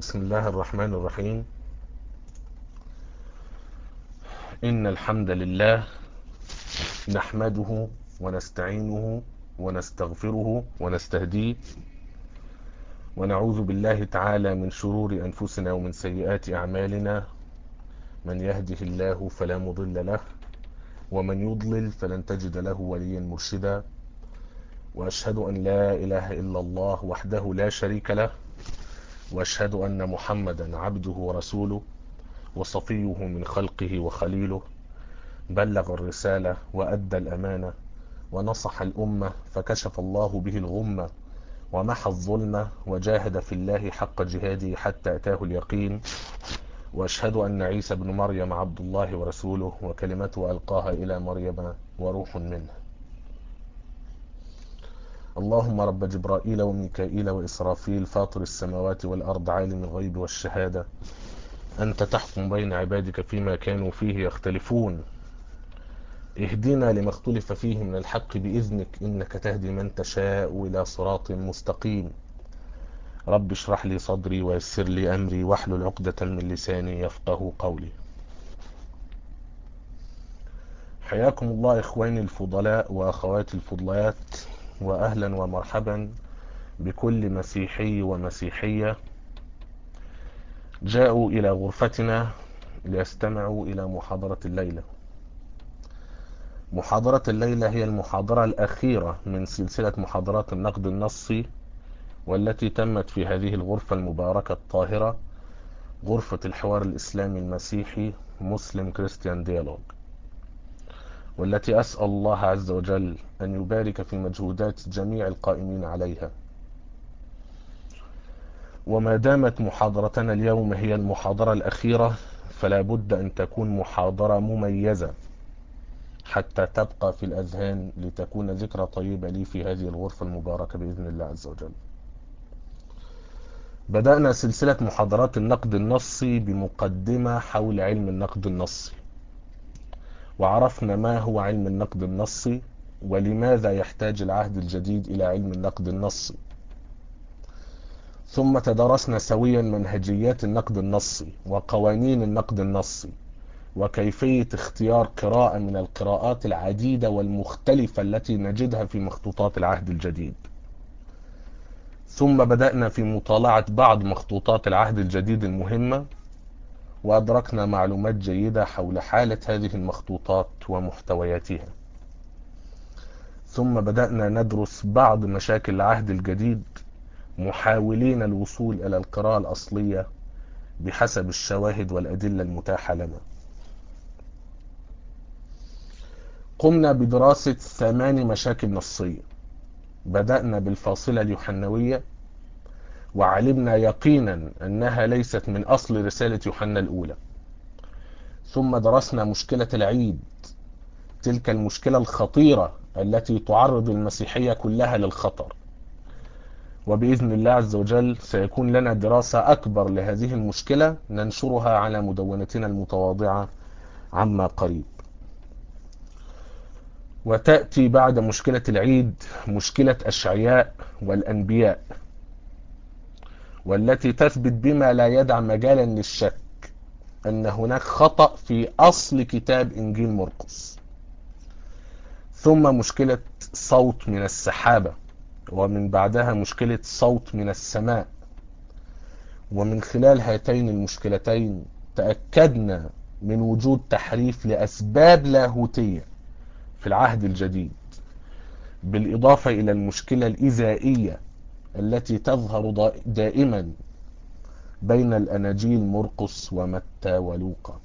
بسم الله الرحمن الرحيم إن الحمد لله نحمده ونستعينه ونستغفره ونستهديه ونعوذ بالله تعالى من شرور أنفسنا ومن سيئات أعمالنا من يهده الله فلا مضل له ومن يضلل فلن تجد له وليا مرشدا وأشهد أن لا إله إلا الله وحده لا شريك له وأشهد أن محمدا عبده ورسوله وصفيه من خلقه وخليله بلغ الرسالة وأدى الأمانة ونصح الأمة فكشف الله به الغمة ومحى الظلمة وجاهد في الله حق جهاده حتى أتاه اليقين وأشهد أن عيسى بن مريم عبد الله ورسوله وكلمته ألقاها إلى مريم وروح منه اللهم رب جبرائيل وميكائيل وإسرافيل فاطر السماوات والأرض عالم الغيب والشهادة أنت تحكم بين عبادك فيما كانوا فيه يختلفون اهدنا لما اختلف فيه من الحق بإذنك إنك تهدي من تشاء إلى صراط مستقيم رب اشرح لي صدري ويسر لي أمري واحلل عقدة من لساني يفقه قولي حياكم الله إخواني الفضلاء وأخواتي الفضليات وأهلا ومرحبا بكل مسيحي ومسيحية جاءوا إلى غرفتنا ليستمعوا إلى محاضرة الليلة محاضرة الليلة هي المحاضرة الأخيرة من سلسلة محاضرات النقد النصي والتي تمت في هذه الغرفة المباركة الطاهرة غرفة الحوار الإسلامي المسيحي مسلم كريستيان ديالوج والتي أسأل الله عز وجل أن يبارك في مجهودات جميع القائمين عليها وما دامت محاضرتنا اليوم هي المحاضرة الأخيرة فلا بد أن تكون محاضرة مميزة حتى تبقى في الأذهان لتكون ذكرى طيبة لي في هذه الغرفة المباركة بإذن الله عز وجل بدأنا سلسلة محاضرات النقد النصي بمقدمة حول علم النقد النصي وعرفنا ما هو علم النقد النصي ولماذا يحتاج العهد الجديد إلى علم النقد النصي ثم تدرسنا سويا منهجيات النقد النصي وقوانين النقد النصي وكيفية اختيار قراءة من القراءات العديدة والمختلفة التي نجدها في مخطوطات العهد الجديد ثم بدأنا في مطالعة بعض مخطوطات العهد الجديد المهمة وأدركنا معلومات جيدة حول حالة هذه المخطوطات ومحتوياتها ثم بدأنا ندرس بعض مشاكل العهد الجديد محاولين الوصول إلى القراءة الأصلية بحسب الشواهد والأدلة المتاحة لنا قمنا بدراسة ثمان مشاكل نصية بدأنا بالفاصلة اليوحنوية وعلمنا يقينا أنها ليست من أصل رسالة يوحنا الأولى ثم درسنا مشكلة العيد تلك المشكلة الخطيرة التي تعرض المسيحية كلها للخطر وبإذن الله عز وجل سيكون لنا دراسة أكبر لهذه المشكلة ننشرها على مدونتنا المتواضعة عما قريب وتأتي بعد مشكلة العيد مشكلة أشعياء والأنبياء والتي تثبت بما لا يدع مجالا للشك أن هناك خطأ في أصل كتاب إنجيل مرقس ثم مشكلة صوت من السحابة ومن بعدها مشكلة صوت من السماء ومن خلال هاتين المشكلتين تأكدنا من وجود تحريف لأسباب لاهوتية في العهد الجديد بالإضافة إلى المشكلة الإزائية التي تظهر دائما بين الأناجيل مرقس ومتى ولوقا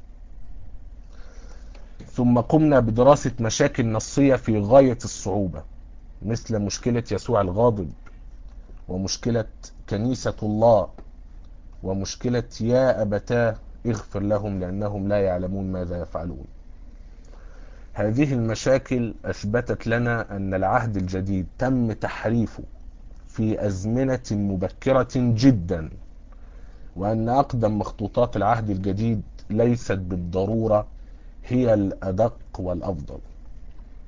ثم قمنا بدراسة مشاكل نصية في غاية الصعوبة مثل مشكلة يسوع الغاضب ومشكلة كنيسة الله ومشكلة يا أبتاه اغفر لهم لأنهم لا يعلمون ماذا يفعلون هذه المشاكل أثبتت لنا أن العهد الجديد تم تحريفه في أزمنة مبكرة جدا وأن أقدم مخطوطات العهد الجديد ليست بالضرورة هي الأدق والأفضل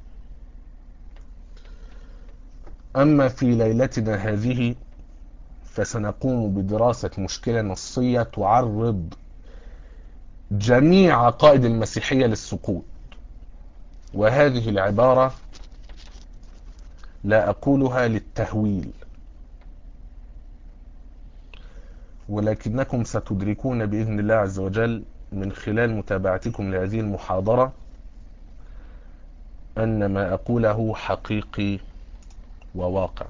أما في ليلتنا هذه فسنقوم بدراسة مشكلة نصية تعرض جميع عقائد المسيحية للسقوط وهذه العبارة لا أقولها للتهويل ولكنكم ستدركون بإذن الله عز وجل من خلال متابعتكم لهذه المحاضرة أن ما أقوله حقيقي وواقع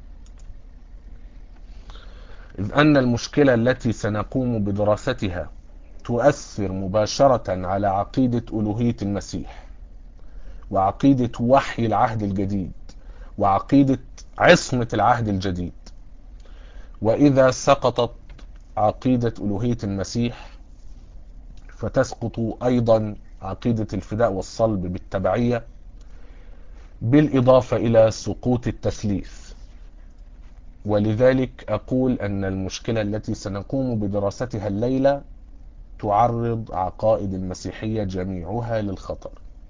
إذ أن المشكلة التي سنقوم بدراستها تؤثر مباشرة على عقيدة ألوهية المسيح وعقيدة وحي العهد الجديد وعقيدة عصمة العهد الجديد وإذا سقطت عقيدة ألوهية المسيح فتسقط أيضا عقيدة الفداء والصلب بالتبعية بالإضافة إلى سقوط التثليث ولذلك أقول أن المشكلة التي سنقوم بدراستها الليلة تعرض عقائد المسيحية جميعها للخطر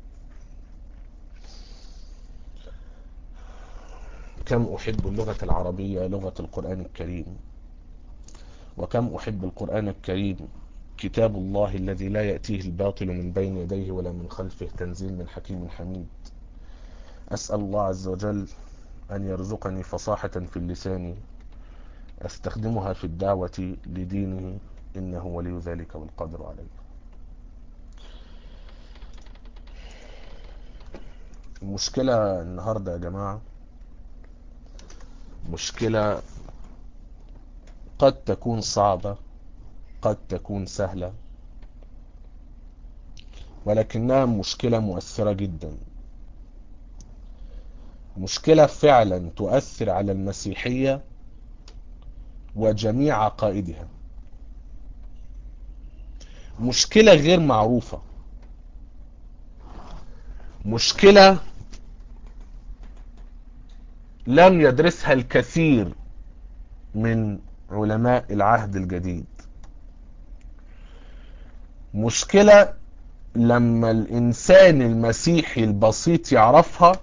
كم أحب اللغة العربية لغة القرآن الكريم وكم أحب القرآن الكريم كتاب الله الذي لا يأتيه الباطل من بين يديه ولا من خلفه تنزيل من حكيم حميد أسأل الله عز وجل أن يرزقني فصاحة في اللسان أستخدمها في الدعوة لدينه إنه ولي ذلك والقادر عليه المشكلة النهاردة يا جماعة مشكلة قد تكون صعبة قد تكون سهلة ولكنها مشكلة مؤثرة جدا مشكلة فعلا تؤثر على المسيحية وجميع عقائدها مشكلة غير معروفة مشكلة لم يدرسها الكثير من علماء العهد الجديد مشكلة لما الإنسان المسيحي البسيط يعرفها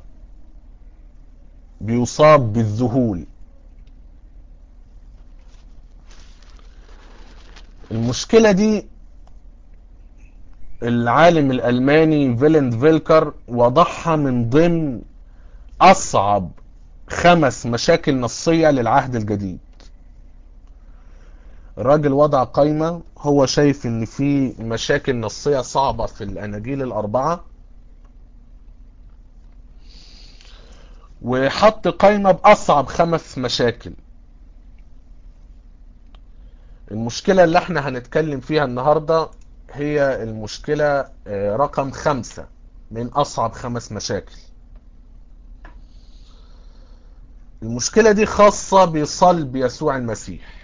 بيصاب بالذهول المشكلة دي العالم الألماني فيلند فيلكر وضعها من ضمن أصعب خمس مشاكل نصية للعهد الجديد الراجل وضع قائمة هو شايف ان في مشاكل نصية صعبة في الاناجيل الاربعة وحط قائمة باصعب خمس مشاكل المشكلة اللي احنا هنتكلم فيها النهاردة هي المشكلة رقم خمسة من اصعب خمس مشاكل المشكلة دي خاصة بصلب يسوع المسيح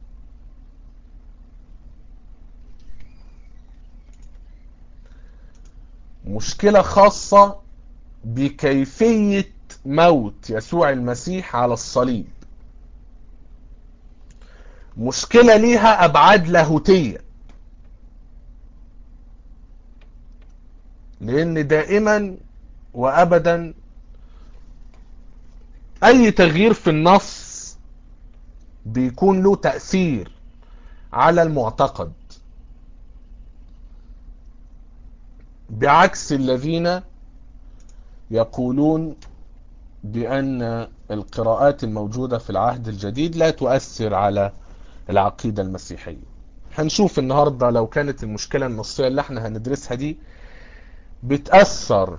مشكلة خاصة بكيفية موت يسوع المسيح على الصليب مشكلة ليها أبعاد لاهوتية لأن دائما وأبدا أي تغيير في النص بيكون له تأثير على المعتقد بعكس الذين يقولون بأن القراءات الموجودة في العهد الجديد لا تؤثر على العقيدة المسيحية هنشوف النهاردة لو كانت المشكلة النصية اللي احنا هندرسها دي بتأثر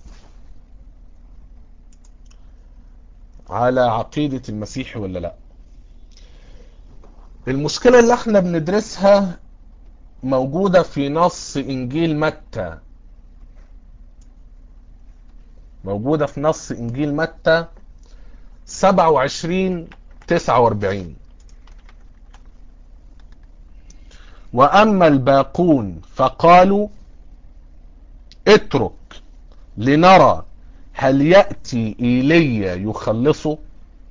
على عقيدة المسيح ولا لا المشكلة اللي احنا بندرسها موجودة في نص انجيل متى موجودة في نص انجيل متى 27 49 واما الباقون فقالوا اترك لنرى هل يأتي ايليا يخلصه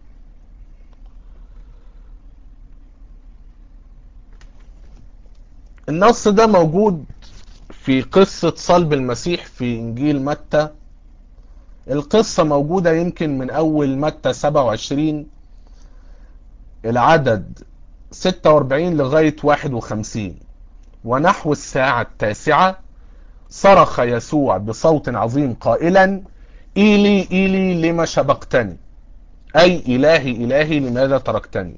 النص ده موجود في قصة صلب المسيح في انجيل متى القصة موجودة يمكن من اول متى 27 العدد 46 لغاية 51 ونحو الساعة التاسعة صرخ يسوع بصوت عظيم قائلا إيلي إيلي لما شبقتني أي إلهي إلهي لماذا تركتني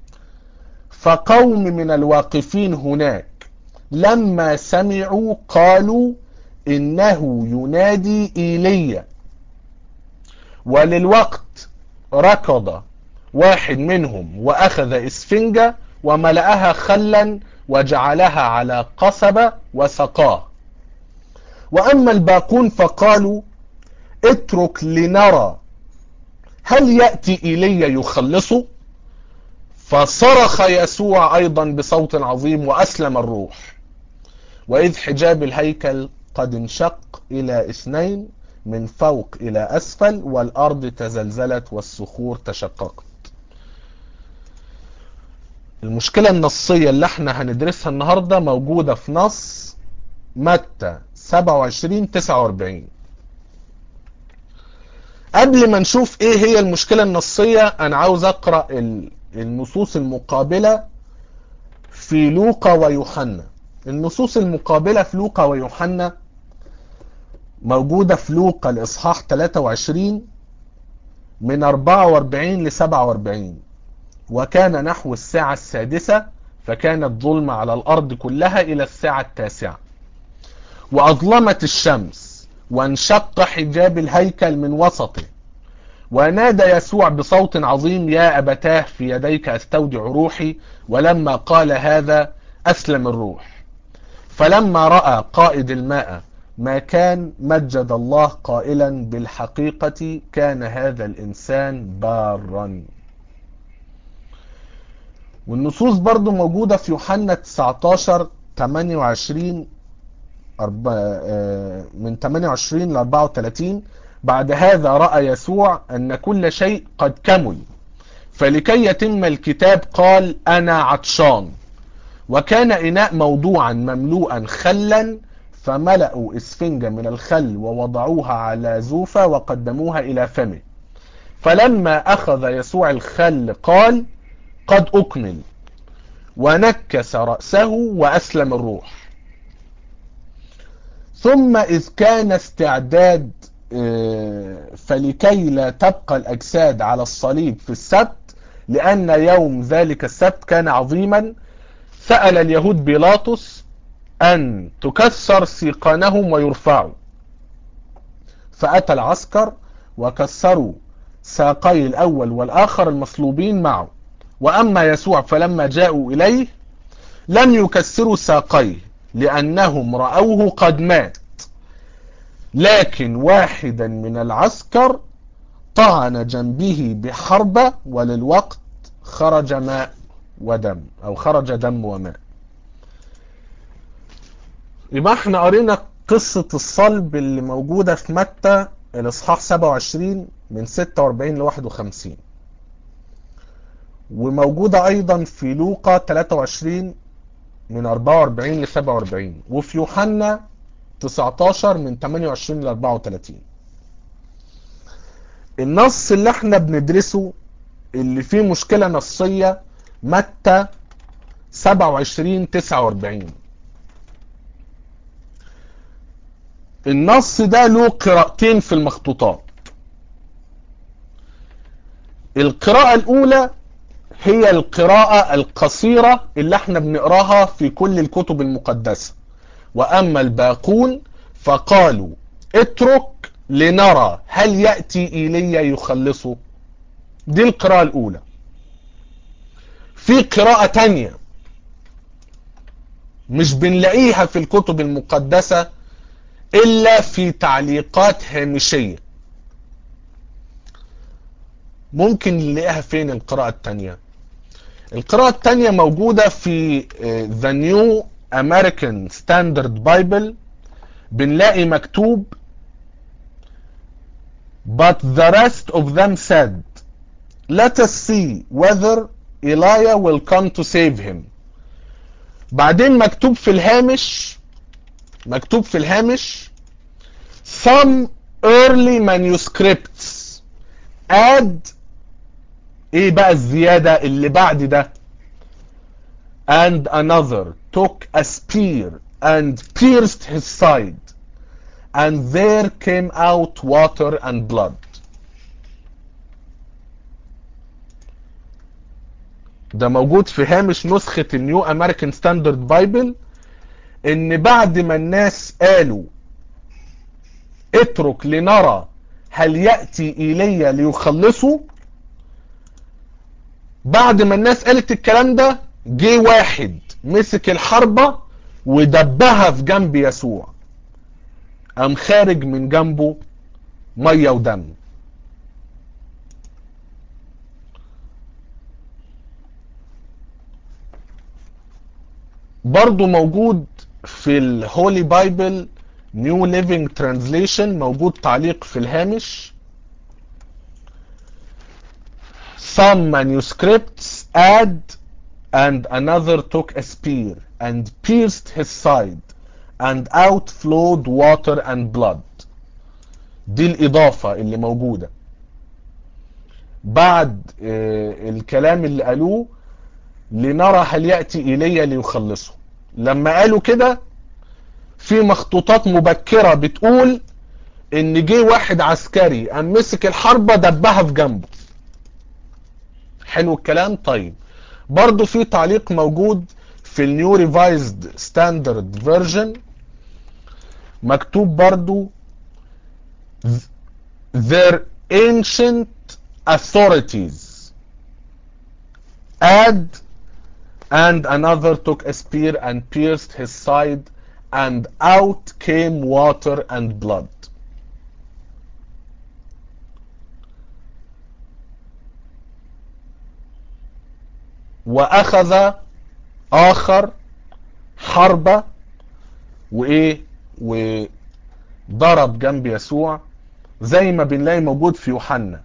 فقوم من الواقفين هناك لما سمعوا قالوا إنه ينادي إيليا وللوقت ركض واحد منهم وأخذ إسفنجة وملأها خلا وجعلها على قصبة وسقاه وأما الباقون فقالوا اترك لنرى هل يأتي إيليا يخلصه فصرخ يسوع أيضا بصوت عظيم وأسلم الروح وإذ حجاب الهيكل قد انشق إلى اثنين من فوق إلى أسفل والأرض تزلزلت والصخور تشققت المشكلة النصية اللي احنا هندرسها النهاردة موجودة في نص متى 27 49 قبل ما نشوف ايه هي المشكلة النصية انا عاوز اقرأ النصوص المقابلة في لوقا ويوحنا النصوص المقابلة في لوقا ويوحنا موجودة في لوقا الإصحاح 23 من 44 ل 47 وكان نحو الساعة السادسة فكانت ظلمة على الأرض كلها إلى الساعة التاسعة وأظلمت الشمس وانشق حجاب الهيكل من وسطه ونادى يسوع بصوت عظيم يا أبتاه في يديك أستودع روحي ولما قال هذا أسلم الروح فلما رأى قائد الماء ما كان مجد الله قائلا بالحقيقة كان هذا الإنسان بارا والنصوص برضو موجودة في يوحنا 19 28 من 28 ل 34 بعد هذا رأى يسوع أن كل شيء قد كمل فلكي يتم الكتاب قال أنا عطشان وكان إناء موضوعا مملوءا خلا فملأوا إسفنجة من الخل ووضعوها على زوفة وقدموها إلى فمه فلما أخذ يسوع الخل قال قد أكمل ونكس رأسه وأسلم الروح ثم إذ كان استعداد فلكي لا تبقى الأجساد على الصليب في السبت لأن يوم ذلك السبت كان عظيما سأل اليهود بيلاطس أن تكسر سيقانهم ويرفعوا فأتى العسكر وكسروا ساقي الأول والآخر المصلوبين معه وأما يسوع فلما جاءوا إليه لم يكسروا ساقيه لأنهم رأوه قد مات لكن واحدا من العسكر طعن جنبه بحربة وللوقت خرج ماء ودم أو خرج دم وماء يبقى احنا قرينا قصة الصلب اللي موجودة في متى الإصحاح 27 من 46 ل 51 وموجودة أيضا في لوقا 23 من 44 ل 47 وفي يوحنا 19 من 28 ل 34 النص اللي احنا بندرسه اللي فيه مشكلة نصية متى 27 49 النص ده له قراءتين في المخطوطات القراءة الأولى هي القراءة القصيرة اللي احنا بنقراها في كل الكتب المقدسة وأما الباقون فقالوا اترك لنرى هل يأتي إيليا يخلصه دي القراءة الأولى في قراءة تانية مش بنلاقيها في الكتب المقدسة إلا في تعليقات هامشية ممكن نلاقيها فين القراءة التانية القراءة التانية موجودة في The New American Standard Bible بنلاقي مكتوب But the rest of them said Let us see whether Elijah will come to save him بعدين مكتوب في الهامش مكتوب في الهامش Some early manuscripts add ايه بقى الزيادة اللي بعد ده and another took a spear and pierced his side and there came out water and blood ده موجود في هامش نسخة النيو امريكان ستاندرد بايبل ان بعد ما الناس قالوا اترك لنرى هل يأتي إيليا ليخلصه بعد ما الناس قالت الكلام ده جه واحد مسك الحربة ودبها في جنب يسوع قام خارج من جنبه مية ودم برضو موجود في الهولي بايبل نيو ليفينج ترانزليشن موجود تعليق في الهامش some manuscripts add and another took a spear and pierced his side and out flowed water and blood دي الإضافة اللي موجودة بعد آه، الكلام اللي قالوه لنرى هل يأتي إيليا ليخلصه لما قالوا كده في مخطوطات مبكرة بتقول ان جه واحد عسكري قام مسك الحربة دبها في جنبه حلو الكلام طيب برضو في تعليق موجود في النيو ريفايزد ستاندرد فيرجن مكتوب برضو their ancient authorities add and another took a spear and pierced his side and out came water and blood واخذ اخر حربة وايه وضرب جنب يسوع زي ما بنلاقي موجود في يوحنا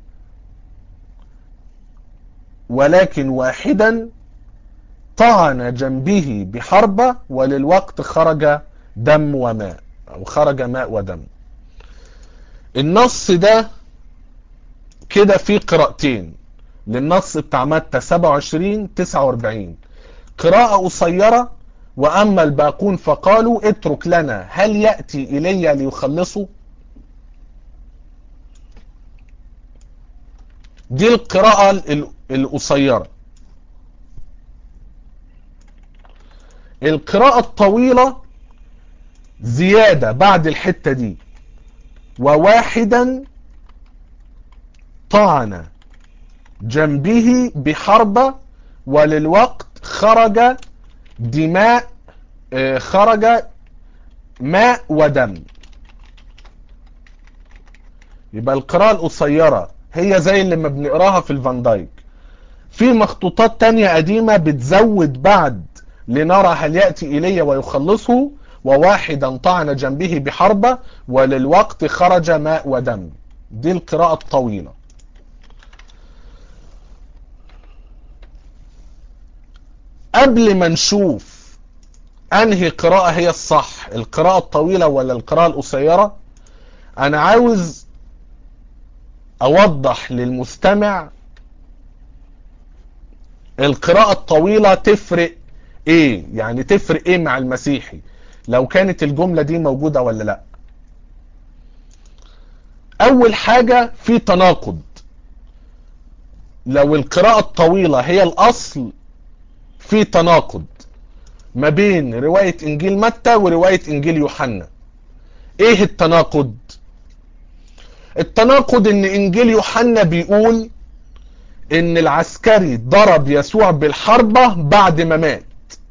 ولكن واحدا طعن جنبه بحربة وللوقت خرج دم وماء او خرج ماء ودم النص ده كده فيه قراءتين للنص بتاع متى 27 49 قراءة قصيرة واما الباقون فقالوا اترك لنا هل يأتي ايليا ليخلصه دي القراءة ال- القصيرة القراءة الطويلة زيادة بعد الحتة دي وواحدا طعن جنبه بحربة وللوقت خرج دماء آه، خرج ماء ودم يبقى القراءة القصيرة هي زي اللي ما بنقراها في الفان دايك في مخطوطات تانية قديمة بتزود بعد لنرى هل يأتي إلي ويخلصه وواحدا طعن جنبه بحربة وللوقت خرج ماء ودم دي القراءة الطويلة قبل ما نشوف انهي قراءة هي الصح القراءة الطويلة ولا القراءة القصيرة انا عاوز اوضح للمستمع القراءة الطويلة تفرق ايه يعني تفرق ايه مع المسيحي لو كانت الجملة دي موجودة ولا لا اول حاجة في تناقض لو القراءة الطويلة هي الاصل في تناقض ما بين رواية انجيل متى ورواية انجيل يوحنا ايه التناقض التناقض ان انجيل يوحنا بيقول ان العسكري ضرب يسوع بالحربة بعد ما مات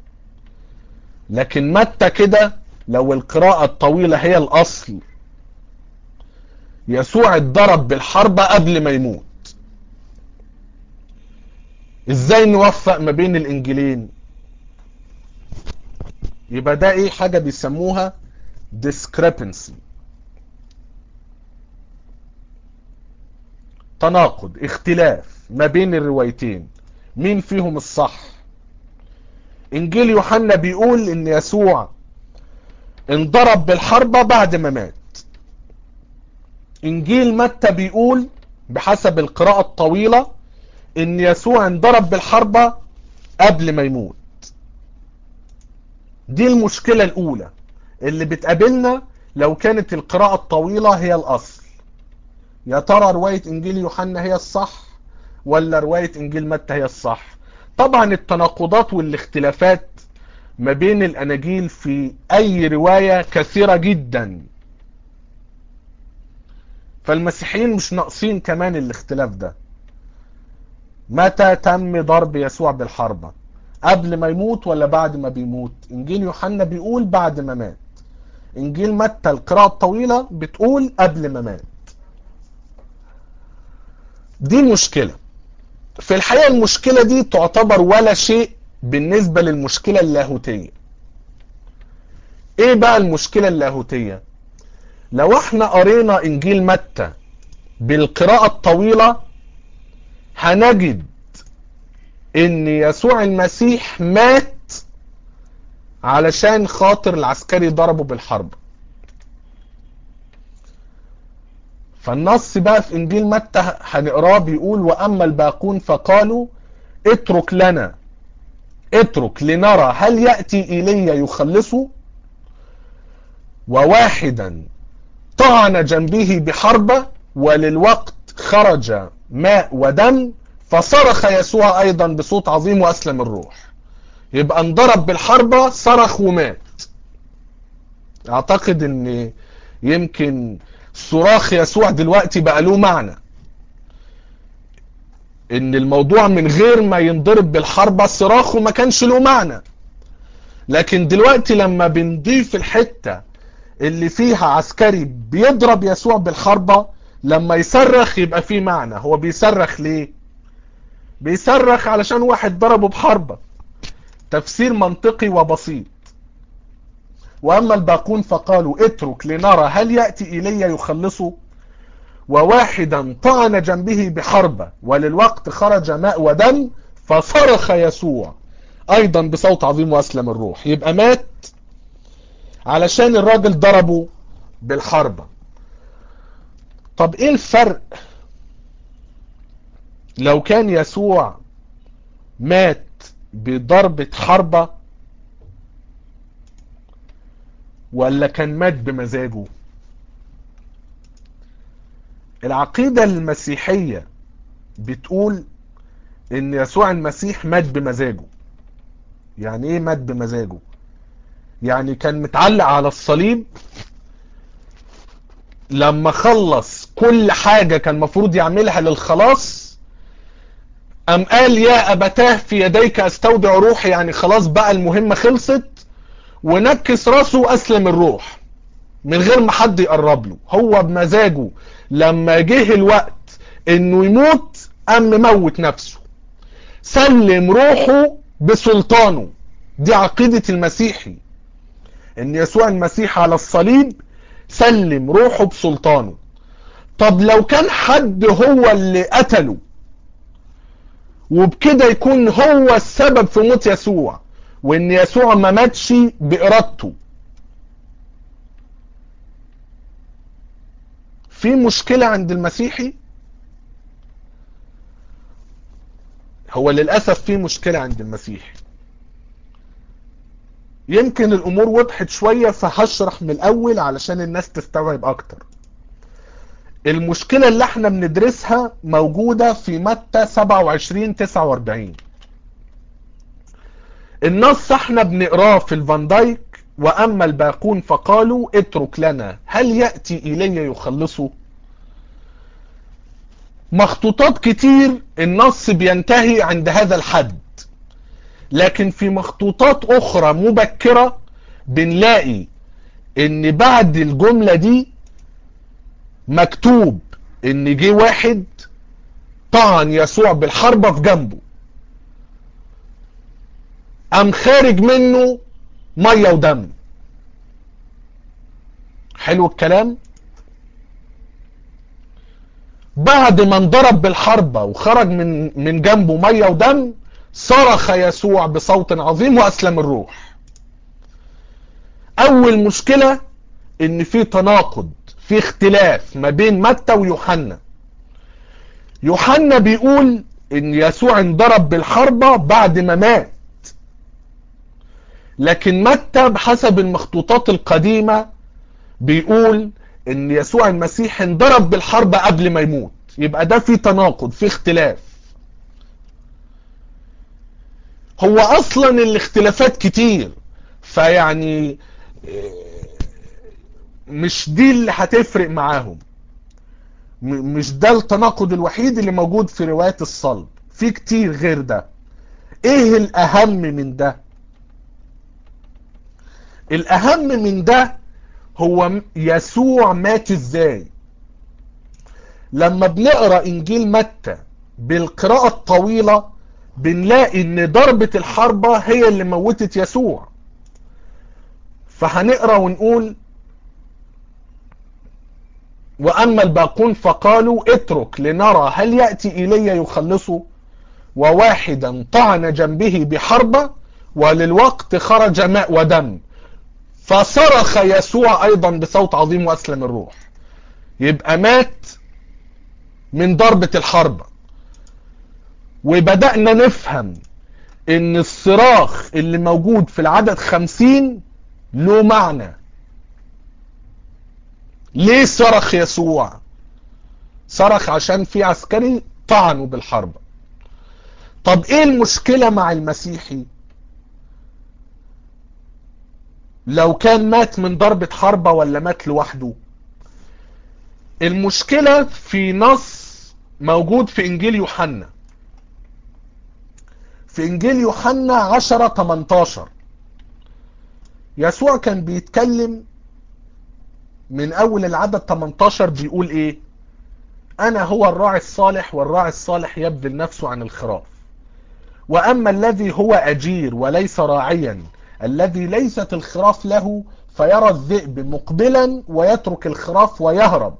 لكن متى كده لو القراءة الطويلة هي الاصل يسوع اتضرب بالحربة قبل ما يموت ازاي نوفق ما بين الانجيلين يبقى ده ايه حاجة بيسموها discrepancy تناقض اختلاف ما بين الروايتين مين فيهم الصح انجيل يوحنا بيقول ان يسوع انضرب بالحربة بعد ما مات انجيل متى بيقول بحسب القراءة الطويلة ان يسوع انضرب بالحربة قبل ما يموت دي المشكلة الاولى اللي بتقابلنا لو كانت القراءة الطويلة هي الاصل يا ترى رواية انجيل يوحنا هي الصح ولا رواية انجيل متى هي الصح طبعا التناقضات والاختلافات ما بين الاناجيل في اي رواية كثيرة جدا فالمسيحيين مش ناقصين كمان الاختلاف ده متى تم ضرب يسوع بالحربة قبل ما يموت ولا بعد ما بيموت انجيل يوحنا بيقول بعد ما مات انجيل متى القراءة الطويلة بتقول قبل ما مات دي مشكلة في الحقيقة المشكلة دي تعتبر ولا شيء بالنسبة للمشكلة اللاهوتية ايه بقى المشكلة اللاهوتية لو احنا قرينا انجيل متى بالقراءة الطويلة هنجد ان يسوع المسيح مات علشان خاطر العسكري ضربه بالحرب فالنص بقى في انجيل متى هنقراه بيقول واما الباقون فقالوا اترك لنا اترك لنرى هل يأتي ايليا يخلصه وواحدا طعن جنبه بحربة وللوقت خرج ماء ودم فصرخ يسوع ايضا بصوت عظيم واسلم الروح يبقى انضرب بالحربة صرخ ومات اعتقد ان يمكن صراخ يسوع دلوقتي بقى له معنى ان الموضوع من غير ما ينضرب بالحربة صراخه ما كانش له معنى لكن دلوقتي لما بنضيف الحتة اللي فيها عسكري بيضرب يسوع بالحربة لما يصرخ يبقى فيه معنى هو بيصرخ ليه بيصرخ علشان واحد ضربه بحربة تفسير منطقي وبسيط واما الباقون فقالوا اترك لنرى هل يأتي ايليا يخلصه وواحدا طعن جنبه بحربة وللوقت خرج ماء ودم فصرخ يسوع ايضا بصوت عظيم واسلم الروح يبقى مات علشان الراجل ضربه بالحربة طب ايه الفرق لو كان يسوع مات بضربة حربة ولا كان مات بمزاجه العقيدة المسيحية بتقول ان يسوع المسيح مات بمزاجه يعني ايه مات بمزاجه يعني كان متعلق على الصليب لما خلص كل حاجة كان مفروض يعملها للخلاص أم قال يا أبتاه في يديك أستودع روحي يعني خلاص بقى المهمة خلصت ونكس راسه وأسلم الروح من غير ما حد يقرب له هو بمزاجه لما جه الوقت انه يموت قام مموت نفسه سلم روحه بسلطانه دي عقيدة المسيحي ان يسوع المسيح على الصليب سلم روحه بسلطانه طب لو كان حد هو اللي قتله وبكده يكون هو السبب في موت يسوع وان يسوع ما ماتش بارادته في مشكلة عند المسيحي هو للأسف في مشكلة عند المسيحي يمكن الأمور وضحت شوية فهشرح من الأول علشان الناس تستوعب أكتر المشكلة اللي احنا بندرسها موجودة في متى 27 49 النص احنا بنقراه في الفان دايك واما الباقون فقالوا اترك لنا هل يأتي ايليا يخلصه مخطوطات كتير النص بينتهي عند هذا الحد لكن في مخطوطات اخرى مبكرة بنلاقي ان بعد الجملة دي مكتوب ان جه واحد طعن يسوع بالحربة في جنبه قام خارج منه مية ودم حلو الكلام بعد ما انضرب بالحربة وخرج من من جنبه مية ودم صرخ يسوع بصوت عظيم واسلم الروح اول مشكلة ان في تناقض في اختلاف ما بين متى ويوحنا يوحنا بيقول ان يسوع انضرب بالحربة بعد ما مات لكن متى بحسب المخطوطات القديمة بيقول ان يسوع المسيح انضرب بالحربة قبل ما يموت يبقى ده في تناقض في اختلاف هو اصلا الاختلافات كتير فيعني مش دي اللي هتفرق معاهم مش ده التناقض الوحيد اللي موجود في رواية الصلب في كتير غير ده ايه الاهم من ده الاهم من ده هو يسوع مات ازاي لما بنقرا انجيل متى بالقراءة الطويلة بنلاقي ان ضربة الحربة هي اللي موتت يسوع فهنقرا ونقول واما الباقون فقالوا اترك لنرى هل يأتي إلي يخلصه وواحدا طعن جنبه بحربة وللوقت خرج ماء ودم فصرخ يسوع ايضا بصوت عظيم واسلم الروح يبقى مات من ضربة الحربة وبدأنا نفهم ان الصراخ اللي موجود في العدد خمسين له معنى ليه صرخ يسوع صرخ عشان في عسكري طعنوا بالحربة طب ايه المشكلة مع المسيحي لو كان مات من ضربة حربة ولا مات لوحده المشكلة في نص موجود في انجيل يوحنا في انجيل يوحنا 10 18 يسوع كان بيتكلم من اول العدد 18 بيقول ايه انا هو الراعي الصالح والراعي الصالح يبذل نفسه عن الخراف واما الذي هو اجير وليس راعيا الذي ليست الخراف له فيرى الذئب مقبلا ويترك الخراف ويهرب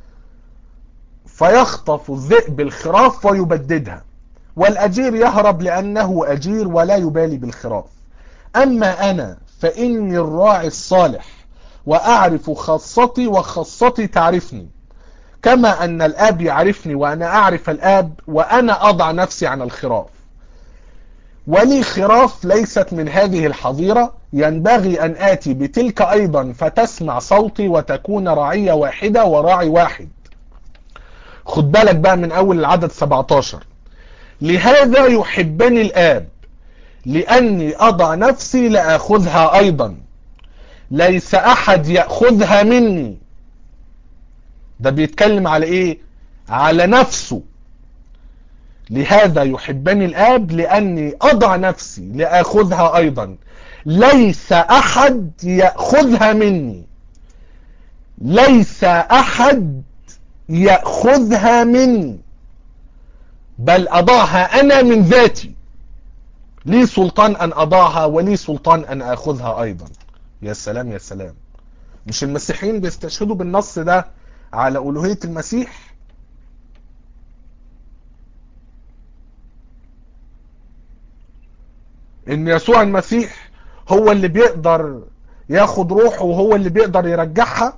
فيخطف الذئب الخراف ويبددها والأجير يهرب لأنه أجير ولا يبالي بالخراف أما أنا فإني الراعي الصالح وأعرف خاصتي وخاصتي تعرفني كما أن الآب يعرفني وأنا أعرف الآب وأنا أضع نفسي عن الخراف ولي خراف ليست من هذه الحظيرة ينبغي أن آتي بتلك أيضا فتسمع صوتي وتكون رعية واحدة وراعي واحد خد بالك بقى من أول العدد 17 لهذا يحبني الآب لأني أضع نفسي لأخذها أيضا ليس أحد يأخذها مني ده بيتكلم على إيه على نفسه لهذا يحبني الآب لأني أضع نفسي لأخذها أيضا ليس أحد يأخذها مني ليس أحد يأخذها مني بل أضعها أنا من ذاتي لي سلطان أن أضعها ولي سلطان أن أخذها أيضا يا سلام يا سلام مش المسيحيين بيستشهدوا بالنص ده على ألوهية المسيح ان يسوع المسيح هو اللي بيقدر ياخد روحه وهو اللي بيقدر يرجعها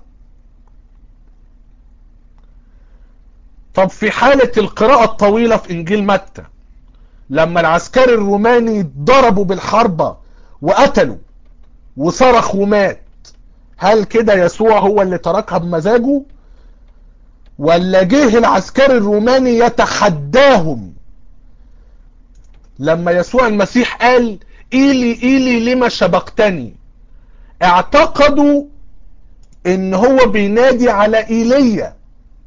طب في حالة القراءة الطويلة في انجيل متى لما العسكري الروماني ضربوا بالحربة وقتلوا وصرخ ومات هل كده يسوع هو اللي تركها بمزاجه ولا جه العسكري الروماني يتحداهم لما يسوع المسيح قال إيلي إيلي لما شبقتني اعتقدوا ان هو بينادي على إيليا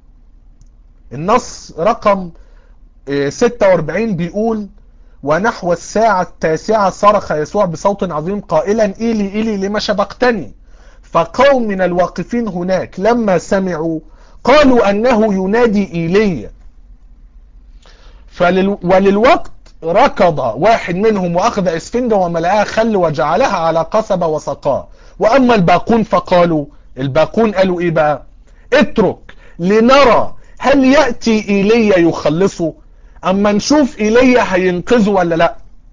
النص رقم 46 بيقول ونحو الساعة التاسعة صرخ يسوع بصوت عظيم قائلا إيلي إيلي لما شبقتني فقوم من الواقفين هناك لما سمعوا قالوا أنه ينادي إيليا فلل وللوقت ركض واحد منهم واخذ اسفنجة وملأها خل وجعلها على قصبة وسقاه واما الباقون فقالوا الباقون قالوا ايه بقى اترك لنرى هل يأتي ايليا يخلصه اما نشوف ايليا هينقذه ولا لا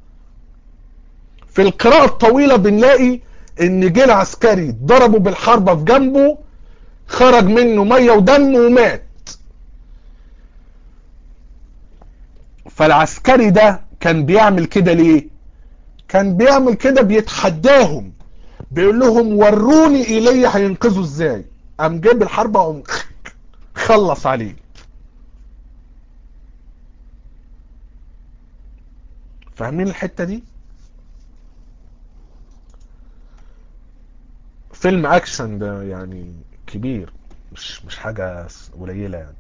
في القراءة الطويلة بنلاقي ان جه العسكري ضربه بالحربة في جنبه خرج منه مية ودم ومات فالعسكري ده كان بيعمل كده ليه كان بيعمل كده بيتحداهم بيقول لهم وروني ايليا هينقذوا ازاي قام جاب الحرب وقام خلص عليه فاهمين الحتة دي فيلم اكشن ده يعني كبير مش مش حاجة قليلة يعني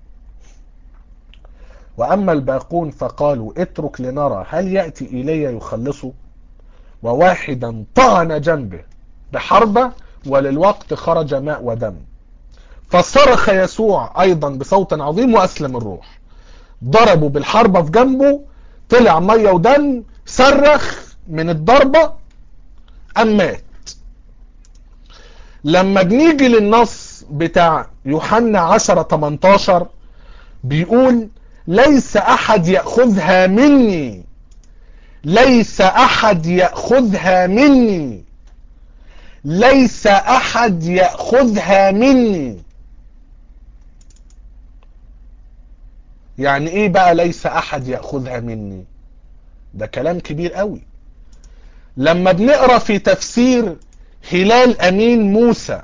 واما الباقون فقالوا اترك لنرى هل يأتي ايليا يخلصه وواحدا طعن جنبه بحربة وللوقت خرج ماء ودم فصرخ يسوع ايضا بصوت عظيم واسلم الروح ضربوا بالحربة في جنبه طلع مية ودم صرخ من الضربة أم مات لما بنيجي للنص بتاع يوحنا 10 18 بيقول ليس احد يأخذها مني ليس احد يأخذها مني ليس احد يأخذها مني يعني ايه بقى ليس احد يأخذها مني ده كلام كبير قوي لما بنقرا في تفسير هلال امين موسى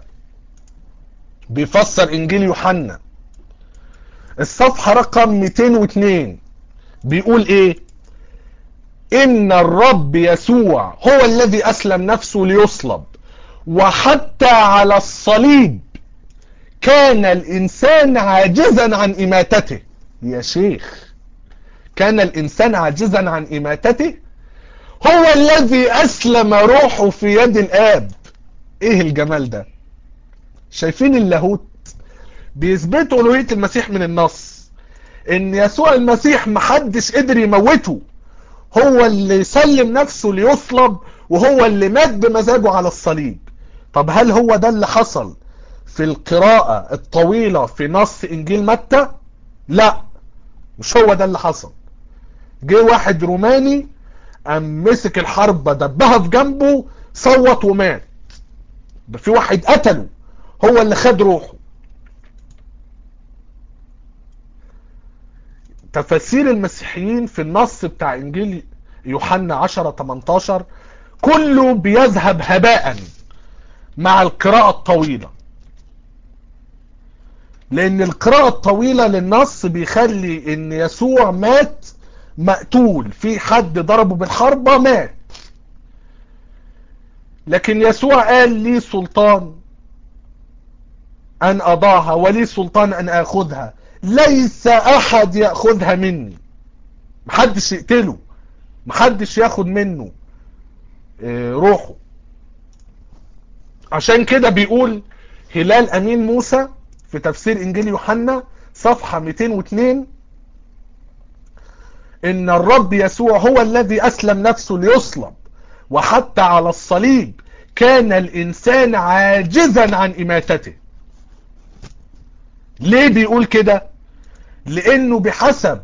بيفسر انجيل يوحنا الصفحة رقم 202 بيقول ايه ان الرب يسوع هو الذي اسلم نفسه ليصلب وحتى على الصليب كان الانسان عاجزا عن اماتته يا شيخ كان الانسان عاجزا عن اماتته هو الذي اسلم روحه في يد الاب ايه الجمال ده شايفين اللاهوت بيثبتوا الوهية المسيح من النص ان يسوع المسيح محدش قدر يموته هو اللي سلم نفسه ليصلب وهو اللي مات بمزاجه على الصليب طب هل هو ده اللي حصل في القراءة الطويلة في نص انجيل متى لا مش هو ده اللي حصل جه واحد روماني قام مسك الحربة دبها في جنبه صوت ومات ده في واحد قتله هو اللي خد روحه تفاسير المسيحيين في النص بتاع انجيل يوحنا 10 18 كله بيذهب هباء مع القراءة الطويلة لان القراءة الطويلة للنص بيخلي ان يسوع مات مقتول في حد ضربه بالحربة مات لكن يسوع قال لي سلطان ان اضعها ولي سلطان ان اخذها ليس احد ياخذها مني محدش يقتله محدش ياخد منه روحه عشان كده بيقول هلال امين موسى في تفسير انجيل يوحنا صفحة 202 ان الرب يسوع هو الذي اسلم نفسه ليصلب وحتى على الصليب كان الانسان عاجزا عن اماتته ليه بيقول كده لانه بحسب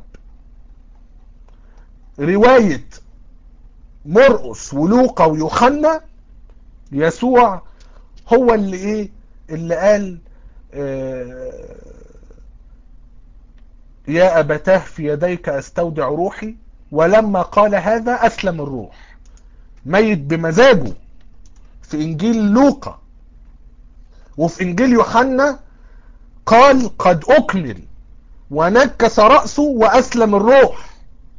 رواية مرقس ولوقا ويوحنا يسوع هو اللي ايه اللي قال آه يا ابتاه في يديك استودع روحي ولما قال هذا اسلم الروح ميت بمزاجه في انجيل لوقا وفي انجيل يوحنا قال قد اكمل ونكس رأسه واسلم الروح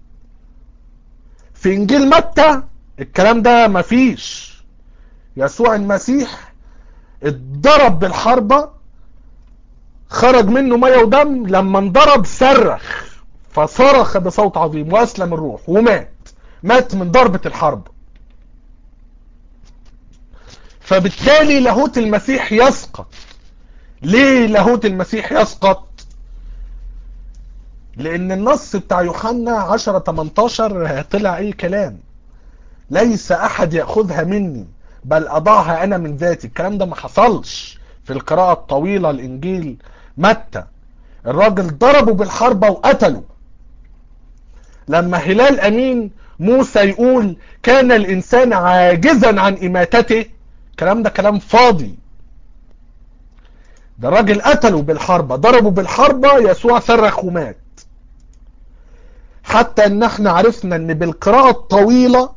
في انجيل متى الكلام ده مفيش يسوع المسيح اتضرب بالحربة خرج منه مية ودم لما انضرب صرخ فصرخ بصوت عظيم واسلم الروح ومات مات من ضربة الحرب فبالتالي لاهوت المسيح يسقط ليه لاهوت المسيح يسقط لان النص بتاع يوحنا 10 18 طلع اي كلام ليس احد ياخذها مني بل اضعها انا من ذاتي الكلام ده ما حصلش في القراءة الطويلة الانجيل متى الراجل ضربه بالحربة وقتله لما هلال امين موسى يقول كان الانسان عاجزا عن اماتته الكلام ده كلام فاضي ده الراجل قتله بالحربة ضربه بالحربة يسوع صرخ ومات حتى ان احنا عرفنا ان بالقراءة الطويلة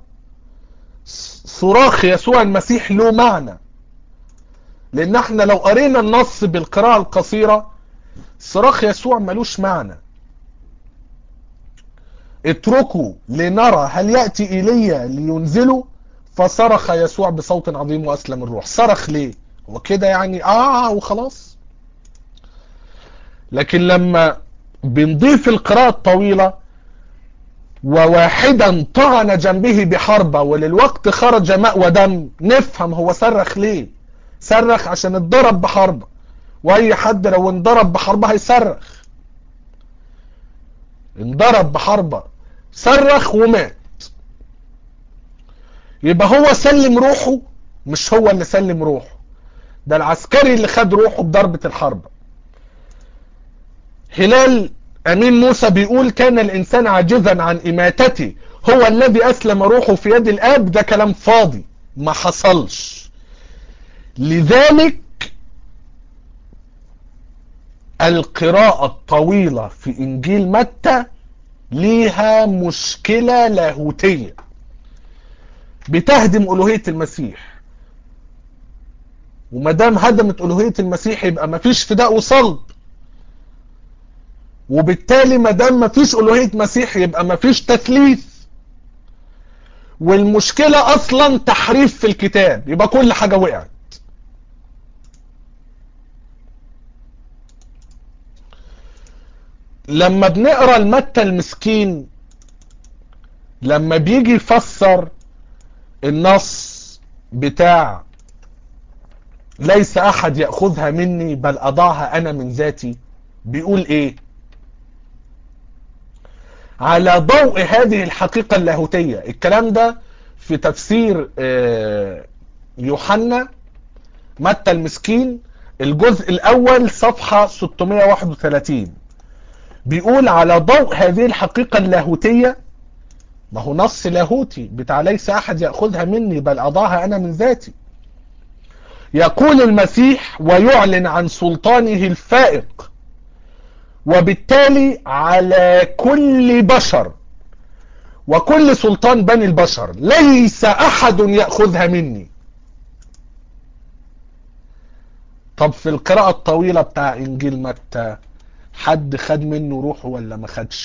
صراخ يسوع المسيح له معنى لان احنا لو قرينا النص بالقراءة القصيرة صراخ يسوع ملوش معنى اتركوا لنرى هل يأتي إيليا لينزله فصرخ يسوع بصوت عظيم وأسلم الروح صرخ ليه هو كده يعني آه وخلاص لكن لما بنضيف القراءة الطويلة وواحدا طعن جنبه بحربة وللوقت خرج ماء ودم نفهم هو صرخ ليه صرخ عشان اتضرب بحربة واي حد لو انضرب بحربة هيصرخ انضرب بحربة صرخ ومات يبقى هو سلم روحه مش هو اللي سلم روحه ده العسكري اللي خد روحه بضربة الحربة هلال امين موسى بيقول كان الانسان عاجزا عن اماتته هو الذي اسلم روحه في يد الاب ده كلام فاضي ما حصلش لذلك القراءة الطويلة في انجيل متى ليها مشكلة لاهوتية بتهدم الوهية المسيح ومدام هدمت الوهية المسيح يبقى مفيش فداء وصلب وبالتالي ما دام مفيش الوهيه مسيح يبقى مفيش تثليث والمشكله اصلا تحريف في الكتاب يبقى كل حاجه وقعت لما بنقرا المتى المسكين لما بيجي يفسر النص بتاع ليس احد ياخذها مني بل اضعها انا من ذاتي بيقول ايه على ضوء هذه الحقيقة اللاهوتية الكلام ده في تفسير يوحنا متى المسكين الجزء الأول صفحة 631 بيقول على ضوء هذه الحقيقة اللاهوتية ما هو نص لاهوتي بتاع ليس أحد يأخذها مني بل أضعها أنا من ذاتي يقول المسيح ويعلن عن سلطانه الفائق وبالتالي على كل بشر وكل سلطان بني البشر ليس احد ياخذها مني طب في القراءة الطويلة بتاع انجيل متى حد خد منه روحه ولا ما خدش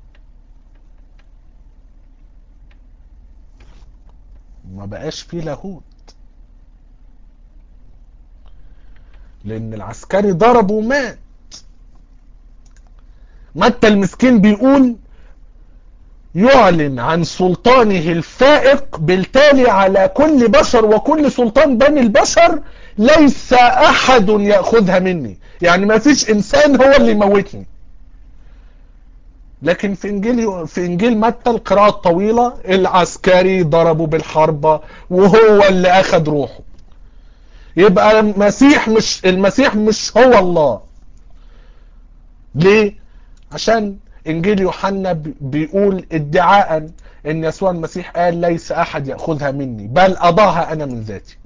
ما بقاش فيه لاهوت لان العسكري ضربه ومات متى المسكين بيقول يعلن عن سلطانه الفائق بالتالي على كل بشر وكل سلطان بني البشر ليس احد ياخذها مني يعني ما فيش انسان هو اللي يموتني لكن في انجيل في انجيل متى القراءه الطويله العسكري ضربه بالحربه وهو اللي اخذ روحه يبقى المسيح مش المسيح مش هو الله ليه عشان انجيل يوحنا بيقول ادعاء ان يسوع المسيح قال ليس احد ياخذها مني بل اضعها انا من ذاتي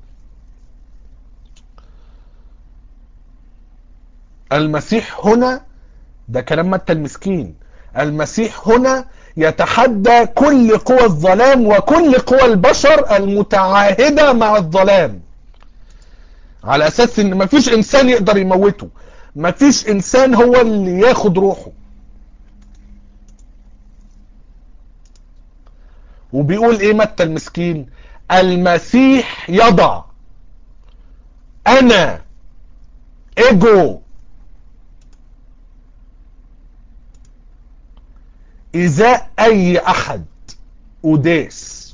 المسيح هنا ده كلام متى المسكين المسيح هنا يتحدى كل قوى الظلام وكل قوى البشر المتعاهدة مع الظلام على اساس ان مفيش انسان يقدر يموته مفيش انسان هو اللي ياخد روحه وبيقول ايه متى المسكين المسيح يضع انا ايجو ازاء اي احد اداس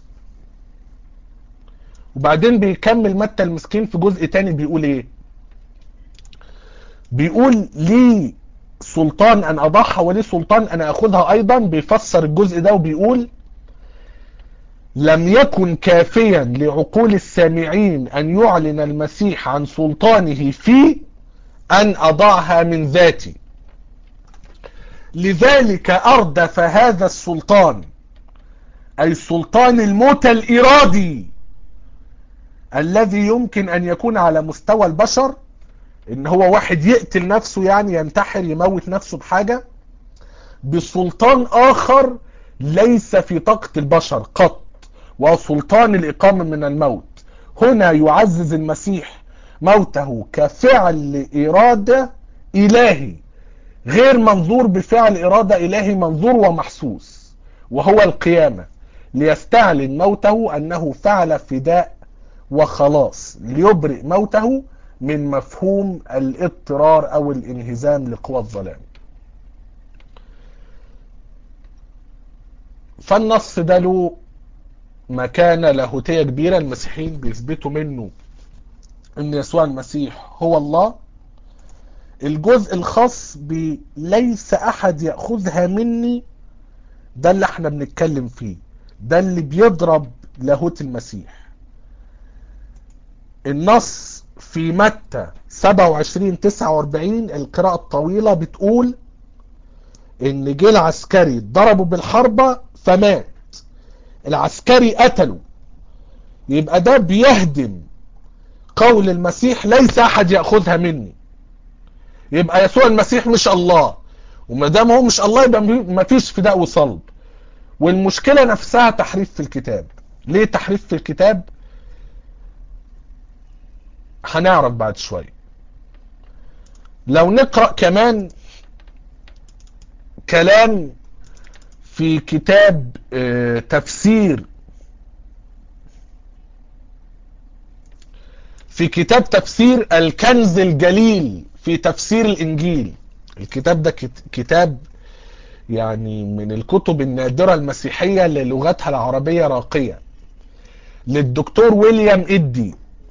وبعدين بيكمل متى المسكين في جزء تاني بيقول ايه بيقول لي سلطان ان اضعها ولي سلطان ان اخذها ايضا بيفسر الجزء ده وبيقول لم يكن كافيا لعقول السامعين ان يعلن المسيح عن سلطانه في ان اضعها من ذاتي لذلك اردف هذا السلطان اي سلطان الموت الارادي الذي يمكن ان يكون على مستوى البشر ان هو واحد يقتل نفسه يعني ينتحر يموت نفسه بحاجة بسلطان اخر ليس في طاقة البشر قط وسلطان الإقامة من الموت هنا يعزز المسيح موته كفعل إرادة إلهي غير منظور بفعل إرادة إلهي منظور ومحسوس وهو القيامة ليستعلن موته أنه فعل فداء وخلاص ليبرئ موته من مفهوم الاضطرار أو الانهزام لقوى الظلام فالنص ده له مكانة لاهوتية كبيرة المسيحيين بيثبتوا منه ان يسوع المسيح هو الله الجزء الخاص بليس احد يأخذها مني ده اللي احنا بنتكلم فيه ده اللي بيضرب لاهوت المسيح النص في متى 27 49 القراءة الطويلة بتقول ان جه العسكري ضربه بالحربة فمات العسكري قتله يبقى ده بيهدم قول المسيح ليس احد ياخذها مني يبقى يسوع المسيح مش الله وما دام هو مش الله يبقى ما فيش فداء وصلب والمشكله نفسها تحريف في الكتاب ليه تحريف في الكتاب هنعرف بعد شويه لو نقرا كمان كلام في كتاب تفسير في كتاب تفسير الكنز الجليل في تفسير الانجيل الكتاب ده كتاب يعني من الكتب النادرة المسيحية للغتها العربية راقية للدكتور ويليام إدي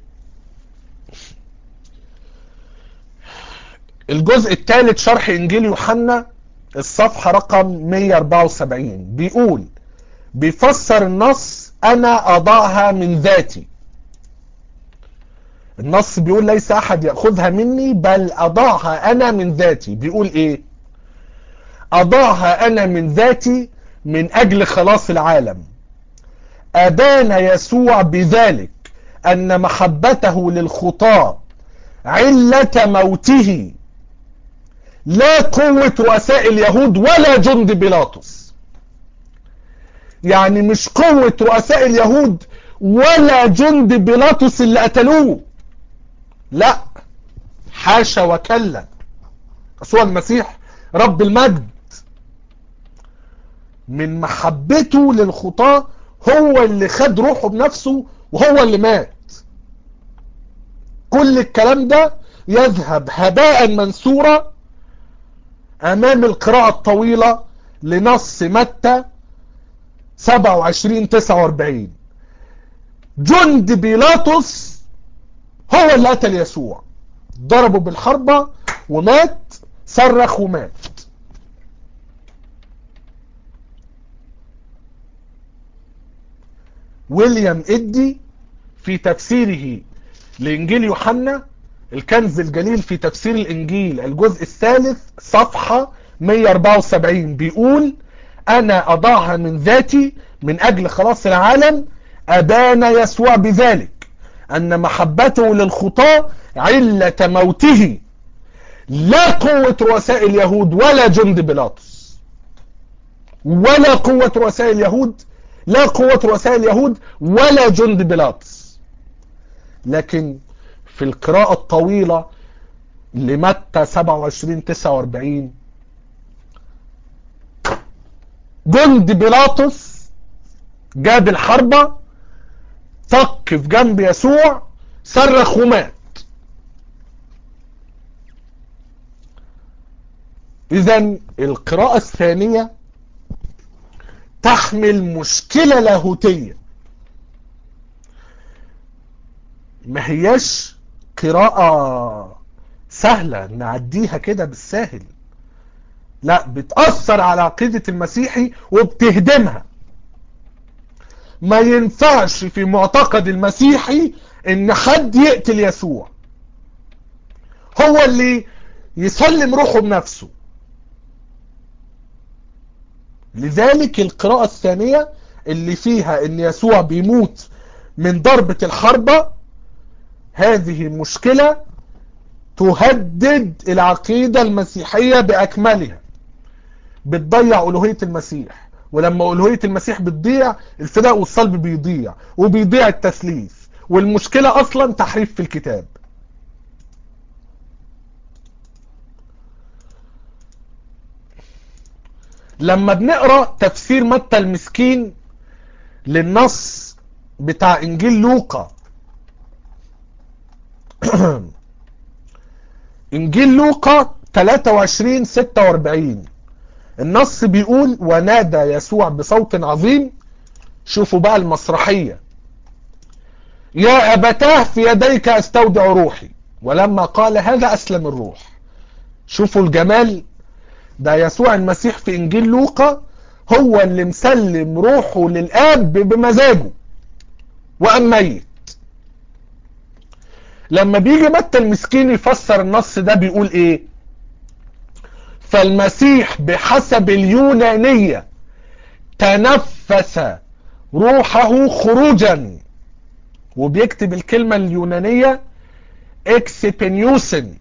الجزء الثالث شرح إنجيل يوحنا الصفحة رقم 174 بيقول بيفسر النص أنا أضعها من ذاتي النص بيقول ليس أحد يأخذها مني بل أضعها أنا من ذاتي بيقول إيه أضعها أنا من ذاتي من أجل خلاص العالم أبان يسوع بذلك أن محبته للخطاة علة موته لا قوة رؤساء اليهود ولا جند بيلاطس يعني مش قوة رؤساء اليهود ولا جند بيلاطس اللي قتلوه لا حاشا وكلا يسوع المسيح رب المجد من محبته للخطاة هو اللي خد روحه بنفسه وهو اللي مات كل الكلام ده يذهب هباء منثورا امام القراءة الطويلة لنص متى 27 49 جند بيلاطس هو اللي قتل يسوع ضربه بالحربة ومات صرخ ومات ويليام ادي في تفسيره لانجيل يوحنا الكنز الجليل في تفسير الانجيل الجزء الثالث صفحة 174 بيقول انا اضعها من ذاتي من اجل خلاص العالم ابان يسوع بذلك ان محبته للخطاة علة موته لا قوة رؤساء اليهود ولا جند بيلاطس ولا قوة رؤساء اليهود لا قوة رؤساء اليهود ولا جند بيلاطس لكن في القراءة الطويلة لمتى 27 49 جند بيلاطس جاب الحربة طق في جنب يسوع صرخ ومات اذا القراءة الثانية تحمل مشكلة لاهوتية ما هياش قراءة سهلة نعديها كده بالساهل لا بتأثر على عقيدة المسيحي وبتهدمها ما ينفعش في معتقد المسيحي ان حد يقتل يسوع هو اللي يسلم روحه بنفسه لذلك القراءة الثانية اللي فيها ان يسوع بيموت من ضربة الحربة هذه مشكلة تهدد العقيدة المسيحية بأكملها بتضيع ألوهية المسيح ولما ألوهية المسيح بتضيع الفداء والصلب بيضيع وبيضيع التثليث والمشكلة أصلا تحريف في الكتاب لما بنقرأ تفسير متى المسكين للنص بتاع إنجيل لوقا إنجيل لوقا 23 46 النص بيقول ونادى يسوع بصوت عظيم شوفوا بقى المسرحية يا أبتاه في يديك أستودع روحي ولما قال هذا أسلم الروح شوفوا الجمال ده يسوع المسيح في إنجيل لوقا هو اللي مسلم روحه للآب بمزاجه وأم ميت لما بيجي متى المسكين يفسر النص ده بيقول ايه فالمسيح بحسب اليونانية تنفس روحه خروجا وبيكتب الكلمة اليونانية اكسبنيوسن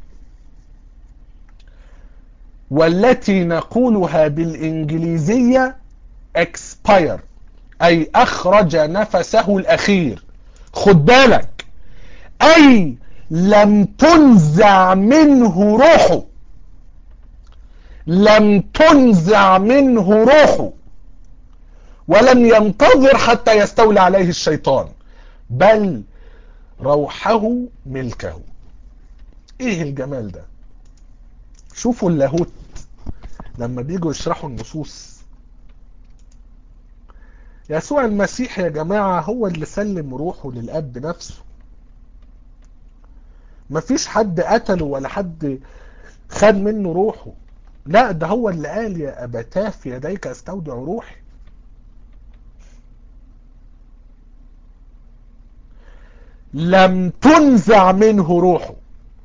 والتي نقولها بالإنجليزية expire أي أخرج نفسه الأخير خد بالك أي لم تنزع منه روحه لم تنزع منه روحه ولم ينتظر حتى يستولى عليه الشيطان بل روحه ملكه ايه الجمال ده شوفوا اللاهوت لما بيجوا يشرحوا النصوص يسوع المسيح يا جماعة هو اللي سلم روحه للأب نفسه مفيش حد قتله ولا حد خد منه روحه لا ده هو اللي قال يا أبتاه في يديك استودع روحي لم تنزع منه روحه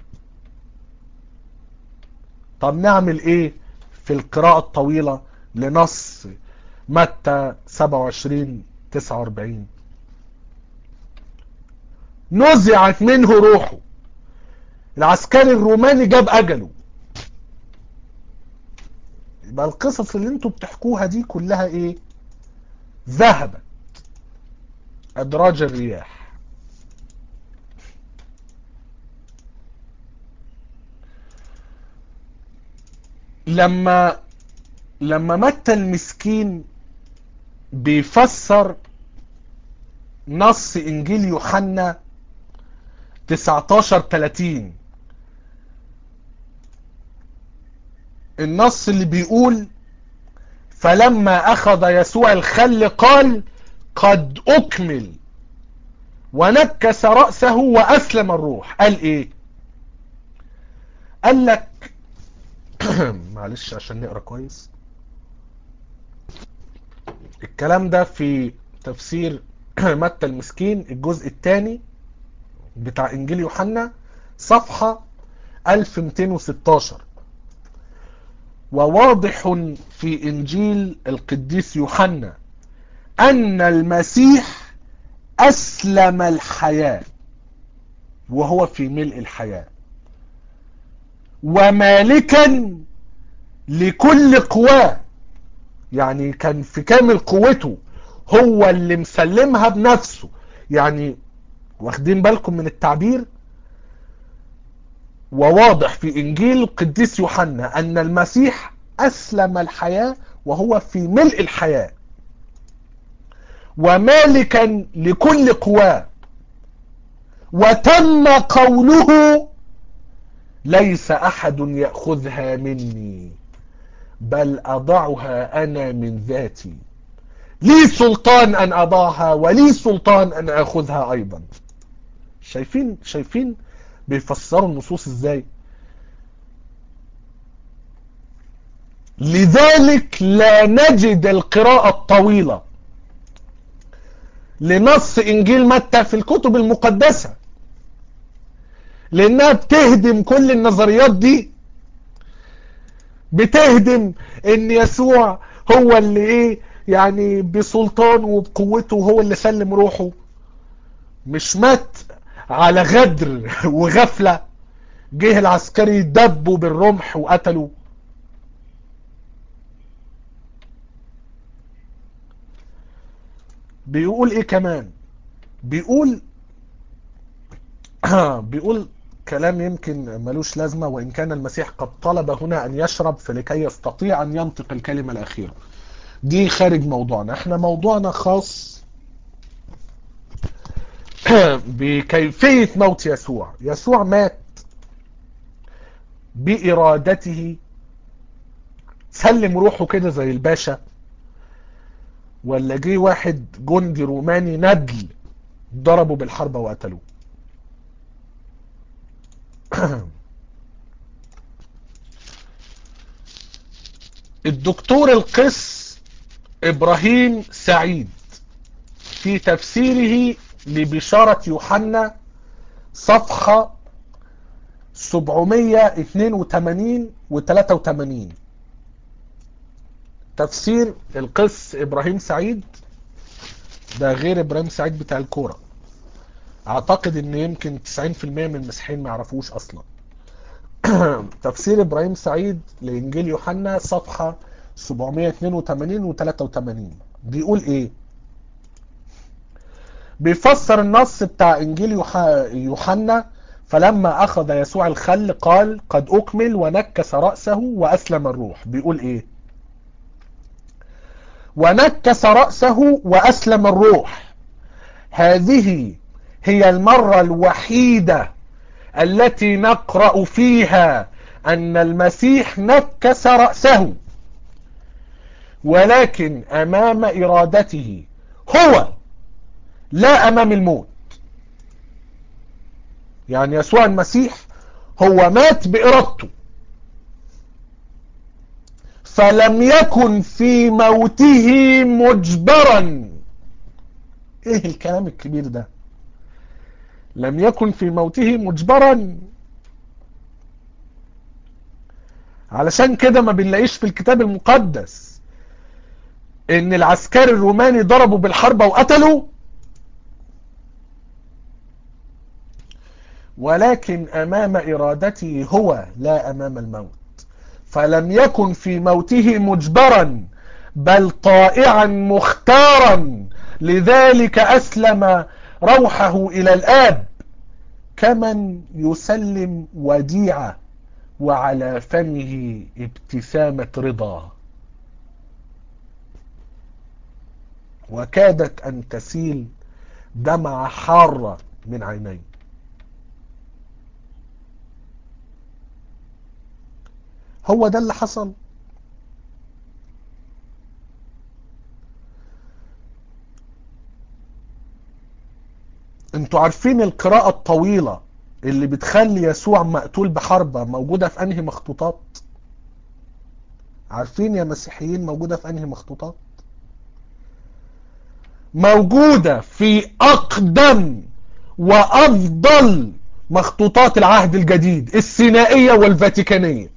طب نعمل ايه في القراءة الطويلة لنص متى 27 49 نزعت منه روحه العسكري الروماني جاب اجله يبقى القصص اللي انتوا بتحكوها دي كلها ايه ذهبت ادراج الرياح لما لما متى المسكين بيفسر نص انجيل يوحنا 19 30 النص اللي بيقول فلما اخذ يسوع الخل قال قد اكمل ونكس رأسه واسلم الروح قال ايه قال لك معلش عشان نقرا كويس الكلام ده في تفسير متى المسكين الجزء الثاني بتاع انجيل يوحنا صفحة 1216 وواضح في انجيل القديس يوحنا ان المسيح اسلم الحياة وهو في ملء الحياه ومالكا لكل قواه يعني كان في كامل قوته هو اللي مسلمها بنفسه يعني واخدين بالكم من التعبير وواضح في انجيل القديس يوحنا ان المسيح اسلم الحياة وهو في ملء الحياة ومالكا لكل قواه وتم قوله ليس احد ياخذها مني بل اضعها انا من ذاتي لي سلطان ان اضعها ولي سلطان ان اخذها ايضا شايفين شايفين بيفسروا النصوص ازاي لذلك لا نجد القراءة الطويلة لنص انجيل متى في الكتب المقدسة لانها بتهدم كل النظريات دي بتهدم ان يسوع هو اللي ايه يعني بسلطانه وبقوته هو اللي سلم روحه مش مات على غدر وغفلة جه العسكري دبه بالرمح وقتله بيقول ايه كمان بيقول بيقول كلام يمكن ملوش لازمة وإن كان المسيح قد طلب هنا أن يشرب فلكي يستطيع أن ينطق الكلمة الأخيرة دي خارج موضوعنا احنا موضوعنا خاص بكيفية موت يسوع يسوع مات بإرادته سلم روحه كده زي الباشا ولا جه واحد جندي روماني ندل ضربه بالحربة وقتلوه الدكتور القس ابراهيم سعيد في تفسيره لبشارة يوحنا صفحة 782 و 83 تفسير القس ابراهيم سعيد ده غير ابراهيم سعيد بتاع الكوره اعتقد ان يمكن 90% من المسيحيين ما يعرفوش اصلا تفسير ابراهيم سعيد لانجيل يوحنا صفحه 782 و 83 بيقول ايه بيفسر النص بتاع انجيل يوحنا فلما اخذ يسوع الخل قال قد اكمل ونكس راسه واسلم الروح بيقول ايه ونكس راسه واسلم الروح هذه هي المرة الوحيدة التي نقرأ فيها أن المسيح نكس رأسه ولكن أمام إرادته هو لا أمام الموت يعني يسوع المسيح هو مات بإرادته فلم يكن في موته مجبرا ايه الكلام الكبير ده لم يكن في موته مجبرا علشان كده ما بنلاقيش في الكتاب المقدس ان العسكري الروماني ضربوا بالحربة وقتلوا ولكن امام ارادته هو لا امام الموت فلم يكن في موته مجبرا بل طائعا مختارا لذلك اسلم روحه الى الاب كمن يسلم وديعة وعلى فمه ابتسامة رضا وكادت ان تسيل دمعة حارة من عينيه هو ده اللي حصل انتوا عارفين القراءة الطويلة اللي بتخلي يسوع مقتول بحربة موجودة في انهي مخطوطات عارفين يا مسيحيين موجودة في انهي مخطوطات موجودة في اقدم وافضل مخطوطات العهد الجديد السينائية والفاتيكانية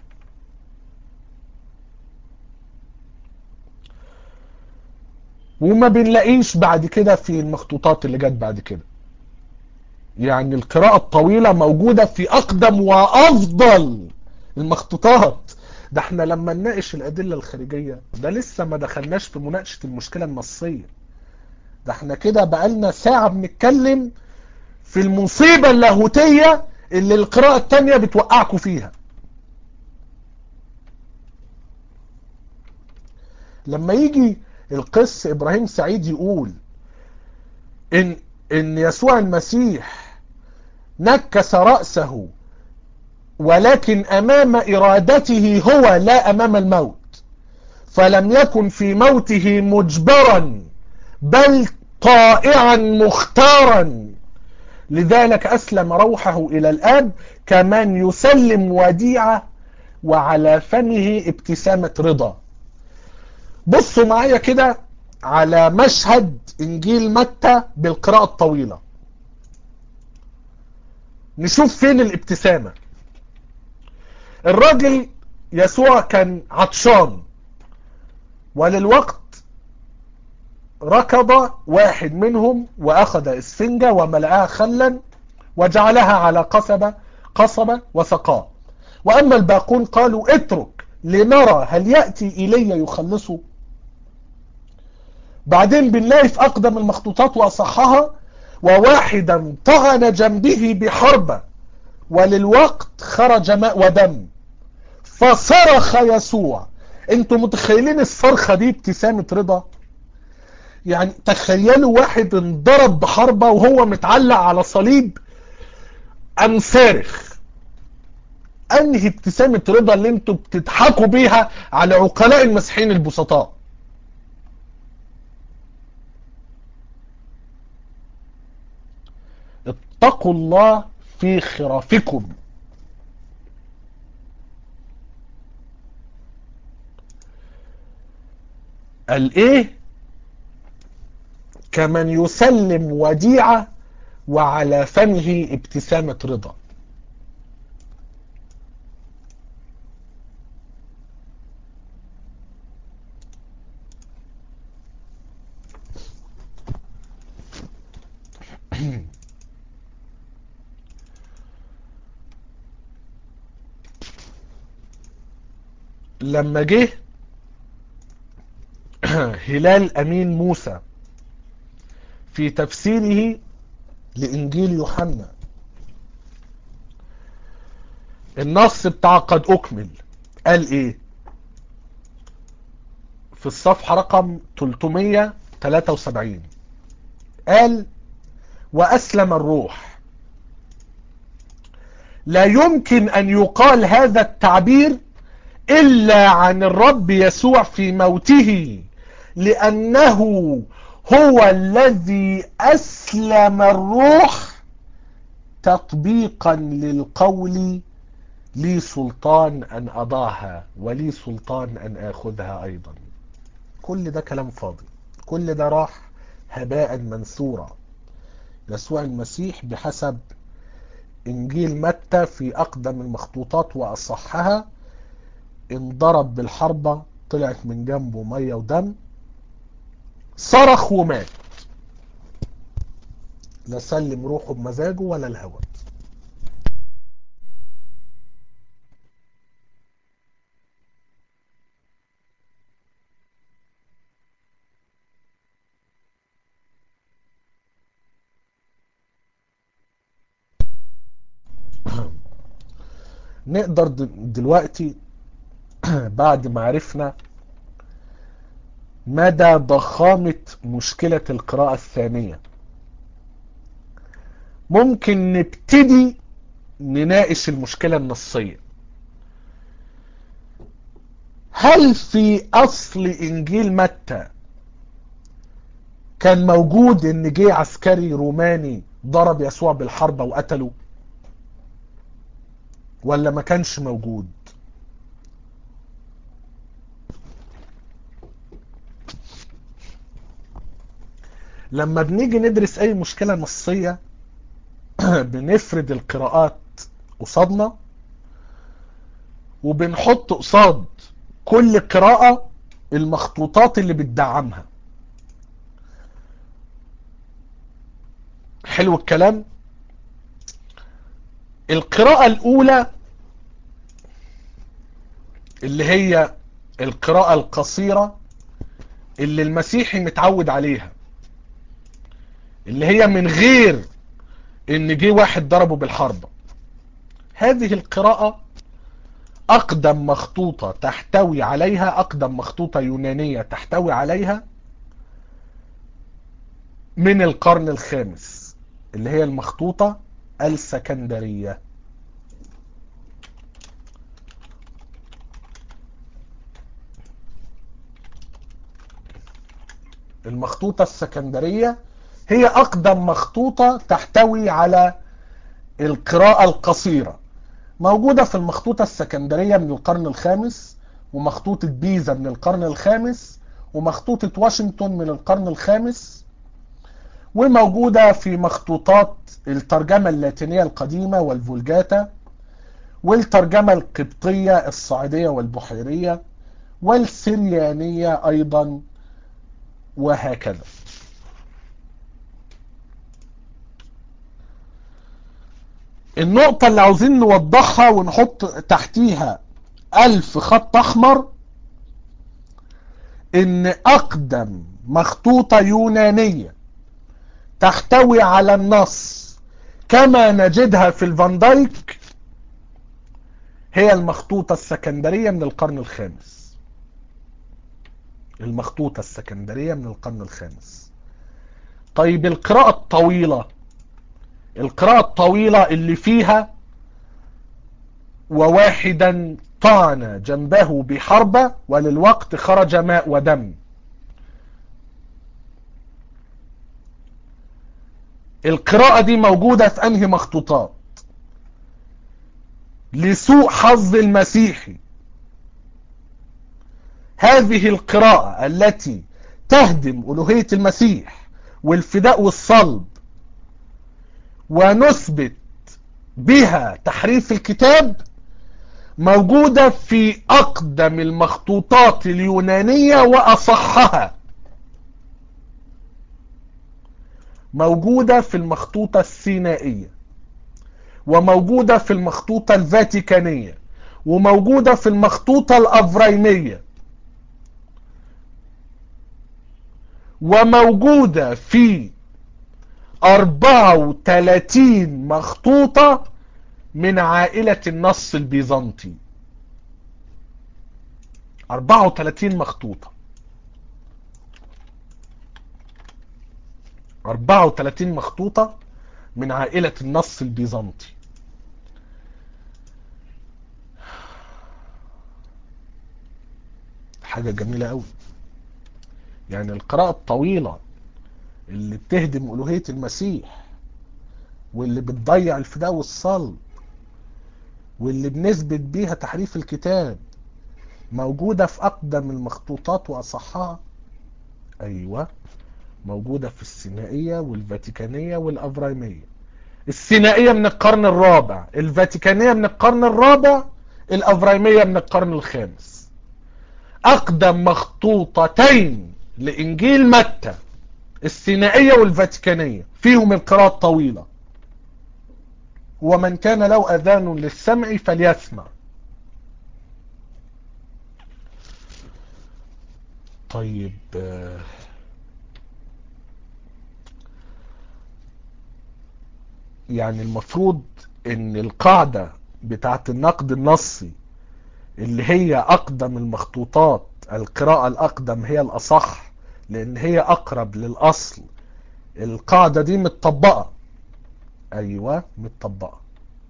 وما بنلاقيش بعد كده في المخطوطات اللي جت بعد كده يعني القراءة الطويلة موجودة في أقدم وأفضل المخطوطات ده احنا لما نناقش الأدلة الخارجية ده لسه ما دخلناش في مناقشة المشكلة النصية ده احنا كده بقالنا ساعة بنتكلم في المصيبة اللاهوتية اللي القراءة التانية بتوقعكم فيها لما يجي القس ابراهيم سعيد يقول ان ان يسوع المسيح نكس رأسه ولكن امام ارادته هو لا امام الموت فلم يكن في موته مجبرا بل طائعا مختارا لذلك اسلم روحه الى الاب كمن يسلم وديعة وعلى فمه ابتسامة رضا بصوا معايا كده على مشهد انجيل متى بالقراءة الطويلة نشوف فين الابتسامة الراجل يسوع كان عطشان وللوقت ركض واحد منهم واخذ اسفنجة وملأها خلا وجعلها على قصبة قصبة وسقاه واما الباقون قالوا اترك لنرى هل يأتي الي يخلصه بعدين بنلاقي في أقدم المخطوطات وأصحها وواحدا طعن جنبه بحربة وللوقت خرج ماء ودم فصرخ يسوع انتوا متخيلين الصرخة دي ابتسامة رضا يعني تخيلوا واحد انضرب بحربة وهو متعلق على صليب ام صارخ انهي ابتسامة رضا اللي انتوا بتضحكوا بيها على عقلاء المسيحيين البسطاء اتقوا الله في خرافكم الايه كمن يسلم وديعة وعلى فمه ابتسامة رضا لما جه هلال أمين موسى في تفسيره لإنجيل يوحنا النص بتاع قد أكمل قال إيه في الصفحة رقم 373 قال وأسلم الروح لا يمكن أن يقال هذا التعبير إلا عن الرب يسوع في موته لأنه هو الذي أسلم الروح تطبيقا للقول لي سلطان أن أضعها ولي سلطان أن آخذها أيضا كل ده كلام فاضي كل ده راح هباء منثورا يسوع المسيح بحسب إنجيل متى في أقدم المخطوطات وأصحها انضرب بالحربة طلعت من جنبه مية ودم صرخ ومات لا سلم روحه بمزاجه ولا الهوى نقدر دلوقتي بعد ما عرفنا مدى ضخامة مشكلة القراءة الثانية ممكن نبتدي نناقش المشكلة النصية هل في أصل إنجيل متى كان موجود إن جه عسكري روماني ضرب يسوع بالحربة وقتله ولا ما كانش موجود لما بنيجي ندرس اي مشكلة نصية بنفرد القراءات قصادنا وبنحط قصاد كل قراءة المخطوطات اللي بتدعمها حلو الكلام القراءة الأولى اللي هي القراءة القصيرة اللي المسيحي متعود عليها اللي هي من غير ان جه واحد ضربه بالحربة هذه القراءة اقدم مخطوطة تحتوي عليها اقدم مخطوطة يونانية تحتوي عليها من القرن الخامس اللي هي المخطوطة السكندرية المخطوطة السكندرية هي أقدم مخطوطة تحتوي على القراءة القصيرة موجودة في المخطوطة السكندرية من القرن الخامس ومخطوطة بيزا من القرن الخامس ومخطوطة واشنطن من القرن الخامس وموجودة في مخطوطات الترجمة اللاتينية القديمة والفولجاتا والترجمة القبطية الصعيدية والبحيرية والسريانية أيضا وهكذا النقطة اللي عاوزين نوضحها ونحط تحتيها ألف خط أحمر إن أقدم مخطوطة يونانية تحتوي على النص كما نجدها في الفان دايك هي المخطوطة السكندرية من القرن الخامس المخطوطة السكندرية من القرن الخامس طيب القراءة الطويلة القراءة الطويلة اللي فيها وواحدا طعن جنبه بحربة وللوقت خرج ماء ودم القراءة دي موجودة في انهي مخطوطات لسوء حظ المسيحي هذه القراءة التي تهدم ألوهية المسيح والفداء والصلب ونثبت بها تحريف الكتاب موجودة في أقدم المخطوطات اليونانية وأصحها موجودة في المخطوطة السينائية وموجودة في المخطوطة الفاتيكانية وموجودة في المخطوطة الأفريمية وموجودة في 34 مخطوطة من عائلة النص البيزنطي 34 مخطوطة 34 مخطوطة من عائلة النص البيزنطي حاجة جميلة قوي يعني القراءة الطويلة اللي بتهدم ألوهية المسيح واللي بتضيع الفداء والصلب واللي بنثبت بيها تحريف الكتاب موجودة في أقدم المخطوطات وأصحها أيوة موجودة في السينائية والفاتيكانية والأفرايمية السينائية من القرن الرابع الفاتيكانية من القرن الرابع الأفرايمية من القرن الخامس أقدم مخطوطتين لإنجيل متى السينائية والفاتيكانية فيهم القراءة الطويلة ومن كان له أذان للسمع فليسمع طيب يعني المفروض ان القاعدة بتاعت النقد النصي اللي هي اقدم المخطوطات القراءة الاقدم هي الاصح لان هي اقرب للاصل القاعدة دي متطبقة ايوه متطبقة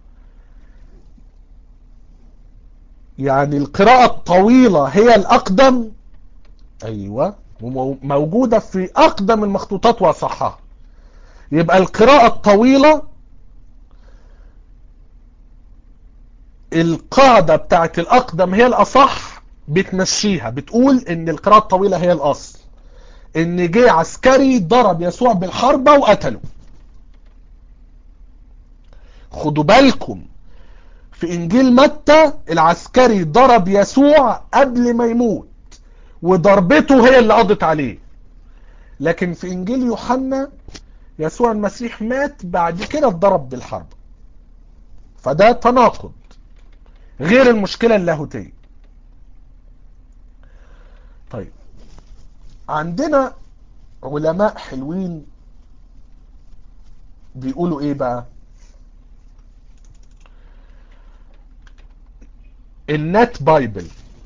يعني القراءة الطويلة هي الاقدم ايوه وموجودة في اقدم المخطوطات واصحها يبقى القراءة الطويلة القاعدة بتاعت الاقدم هي الاصح بتمشيها بتقول ان القراءة الطويلة هي الاصل ان جه عسكري ضرب يسوع بالحربة وقتله خدوا بالكم في انجيل متى العسكري ضرب يسوع قبل ما يموت وضربته هي اللي قضت عليه لكن في انجيل يوحنا يسوع المسيح مات بعد كده اتضرب بالحرب فده تناقض غير المشكلة اللاهوتية طيب عندنا علماء حلوين بيقولوا ايه بقى النت بايبل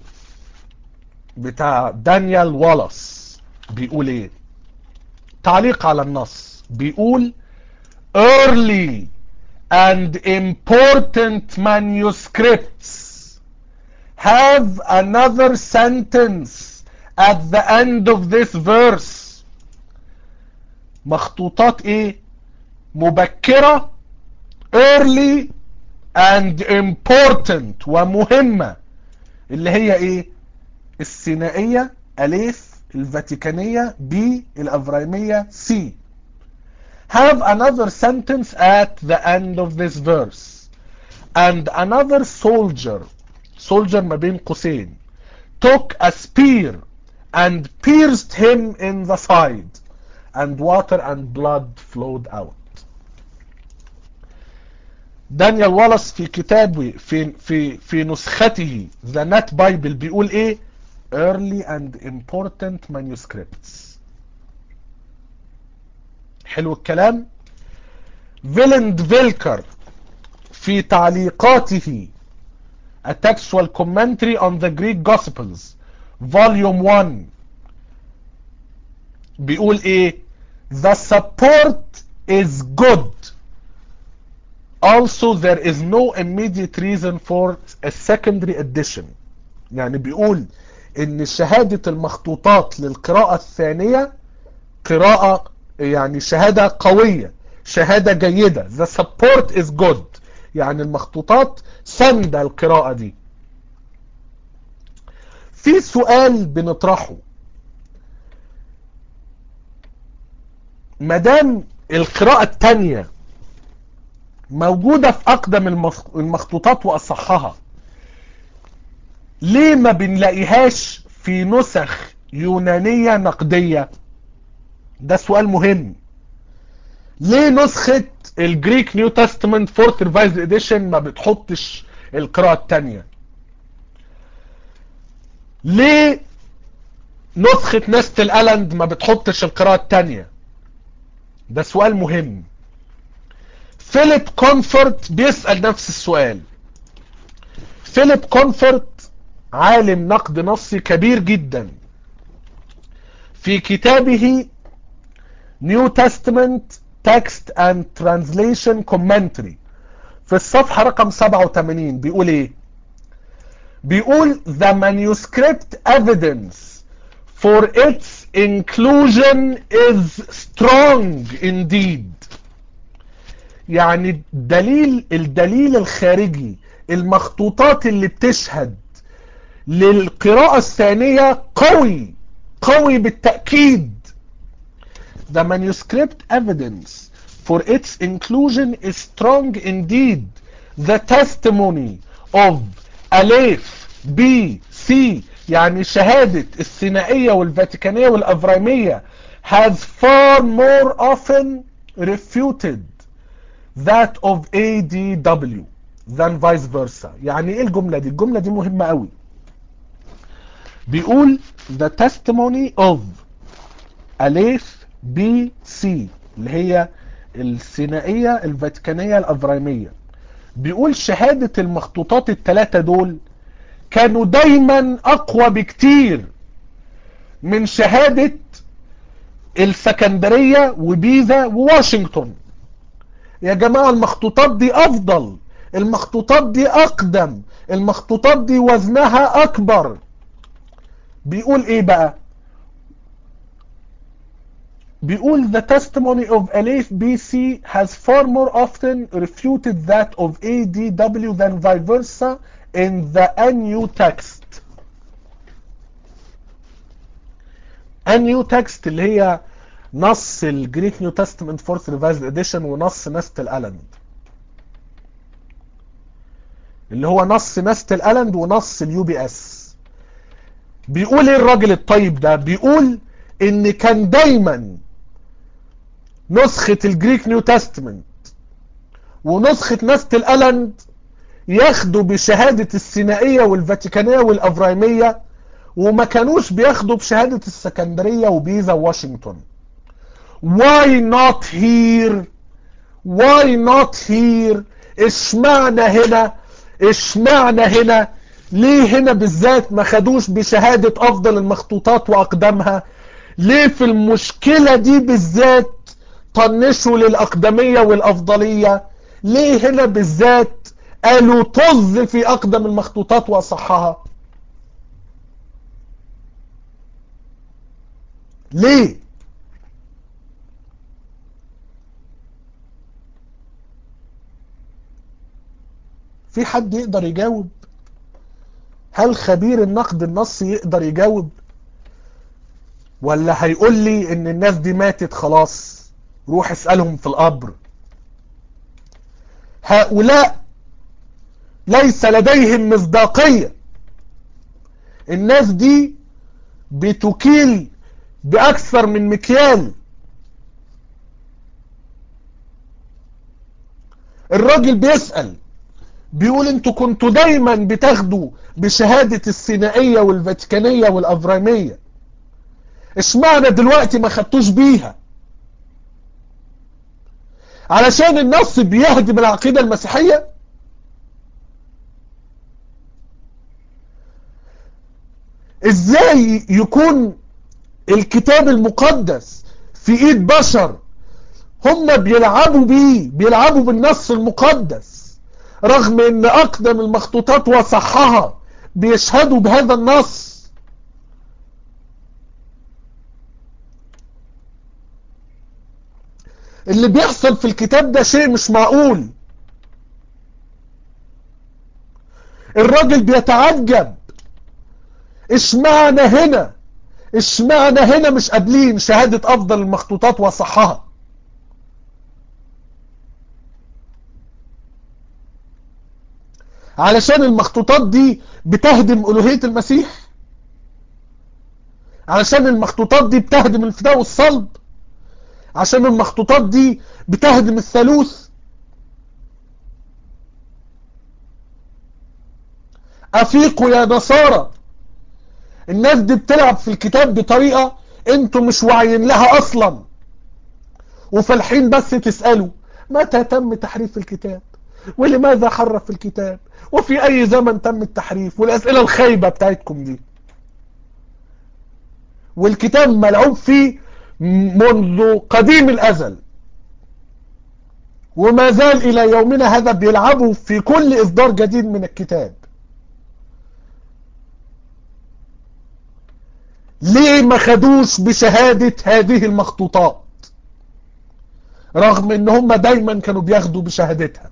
بتاع دانيال والاس بيقول ايه تعليق على النص بيقول early and important manuscripts have another sentence at the end of this verse مخطوطات ايه مبكرة early and important ومهمة اللي هي ايه السينائية أليف الفاتيكانية بي الأفرايمية سي have another sentence at the end of this verse and another soldier soldier ما بين قوسين took a spear and pierced him in the side and water and blood flowed out دانيال والاس في كتابه في في في نسخته ذا نت بايبل بيقول ايه early and important manuscripts حلو الكلام فيلند فيلكر في تعليقاته A Textual Commentary on the Greek Gospels Volume 1 بيقول ايه The support is good Also there is no immediate reason for a secondary edition يعني بيقول ان شهادة المخطوطات للقراءة الثانية قراءة يعني شهادة قوية شهادة جيدة the support is good يعني المخطوطات سند القراءة دي في سؤال بنطرحه مدام القراءة التانية موجودة في أقدم المخطوطات وأصحها ليه ما بنلاقيهاش في نسخ يونانية نقدية ده سؤال مهم ليه نسخة الجريك نيو تestament فورث ريفايزد اديشن ما بتحطش القراءة التانية ليه نسخة نستل ألند ما بتحطش القراءة التانية ده سؤال مهم فيليب كونفورت بيسأل نفس السؤال فيليب كونفورت عالم نقد نصي كبير جدا في كتابه New Testament Text and Translation Commentary في الصفحة رقم 87 بيقول ايه بيقول the manuscript evidence for its inclusion is strong indeed يعني الدليل الدليل الخارجي المخطوطات اللي بتشهد للقراءة الثانية قوي قوي بالتأكيد The manuscript evidence for its inclusion is strong indeed. The testimony of Aleph, B, C يعني شهادة الثنائية والفاتيكانية والأفريمية has far more often refuted that of ADW than vice versa يعني ايه الجملة دي الجملة دي مهمة قوي بيقول the testimony of Aleph بي سي اللي هي الثنائية الفاتيكانية الأفريمية بيقول شهادة المخطوطات الثلاثة دول كانوا دايما أقوى بكتير من شهادة السكندرية وبيزا وواشنطن يا جماعة المخطوطات دي أفضل المخطوطات دي أقدم المخطوطات دي وزنها أكبر بيقول إيه بقى بيقول the testimony of Aleph BC has far more often refuted that of ADW than vice versa in the NU text. NU text اللي هي نص الجريك نيو تestament فورث ريفايزد اديشن ونص نست الالند اللي هو نص نست الالند ونص اليو بي اس بيقول ايه الراجل الطيب ده بيقول ان كان دايما نسخة الجريك نيو تستمنت ونسخة نست الألند ياخدوا بشهادة السينائية والفاتيكانية والأفرايمية وما كانوش بياخدوا بشهادة السكندرية وبيزا واشنطن why not here why not here اشمعنى هنا اشمعنى هنا ليه هنا بالذات ما خدوش بشهادة افضل المخطوطات واقدمها ليه في المشكلة دي بالذات طنشوا للأقدمية والأفضلية ليه هنا بالذات قالوا طز في أقدم المخطوطات وأصحها ليه في حد يقدر يجاوب هل خبير النقد النصي يقدر يجاوب ولا هيقول لي ان الناس دي ماتت خلاص روح اسألهم في القبر هؤلاء ليس لديهم مصداقية الناس دي بتكيل بأكثر من مكيال الراجل بيسأل بيقول انتوا كنتوا دايما بتاخدوا بشهادة السينائية والفاتيكانية والأفرامية اشمعنى دلوقتي ما خدتوش بيها علشان النص بيهدم العقيدة المسيحية ازاي يكون الكتاب المقدس في ايد بشر هم بيلعبوا بيه بيلعبوا بالنص المقدس رغم ان اقدم المخطوطات وصحها بيشهدوا بهذا النص اللي بيحصل في الكتاب ده شيء مش معقول الراجل بيتعجب اشمعنى هنا اشمعنى هنا مش قابلين شهادة افضل المخطوطات وصحها علشان المخطوطات دي بتهدم ألوهية المسيح علشان المخطوطات دي بتهدم الفداء والصلب عشان المخطوطات دي بتهدم الثالوث أفيقوا يا نصارى الناس دي بتلعب في الكتاب بطريقة انتوا مش واعيين لها اصلا وفالحين بس تسألوا متى تم تحريف الكتاب ولماذا حرف الكتاب وفي اي زمن تم التحريف والاسئلة الخايبة بتاعتكم دي والكتاب ملعوب فيه منذ قديم الازل وما زال الى يومنا هذا بيلعبوا في كل اصدار جديد من الكتاب ليه ما خدوش بشهادة هذه المخطوطات رغم ان هم دايما كانوا بياخدوا بشهادتها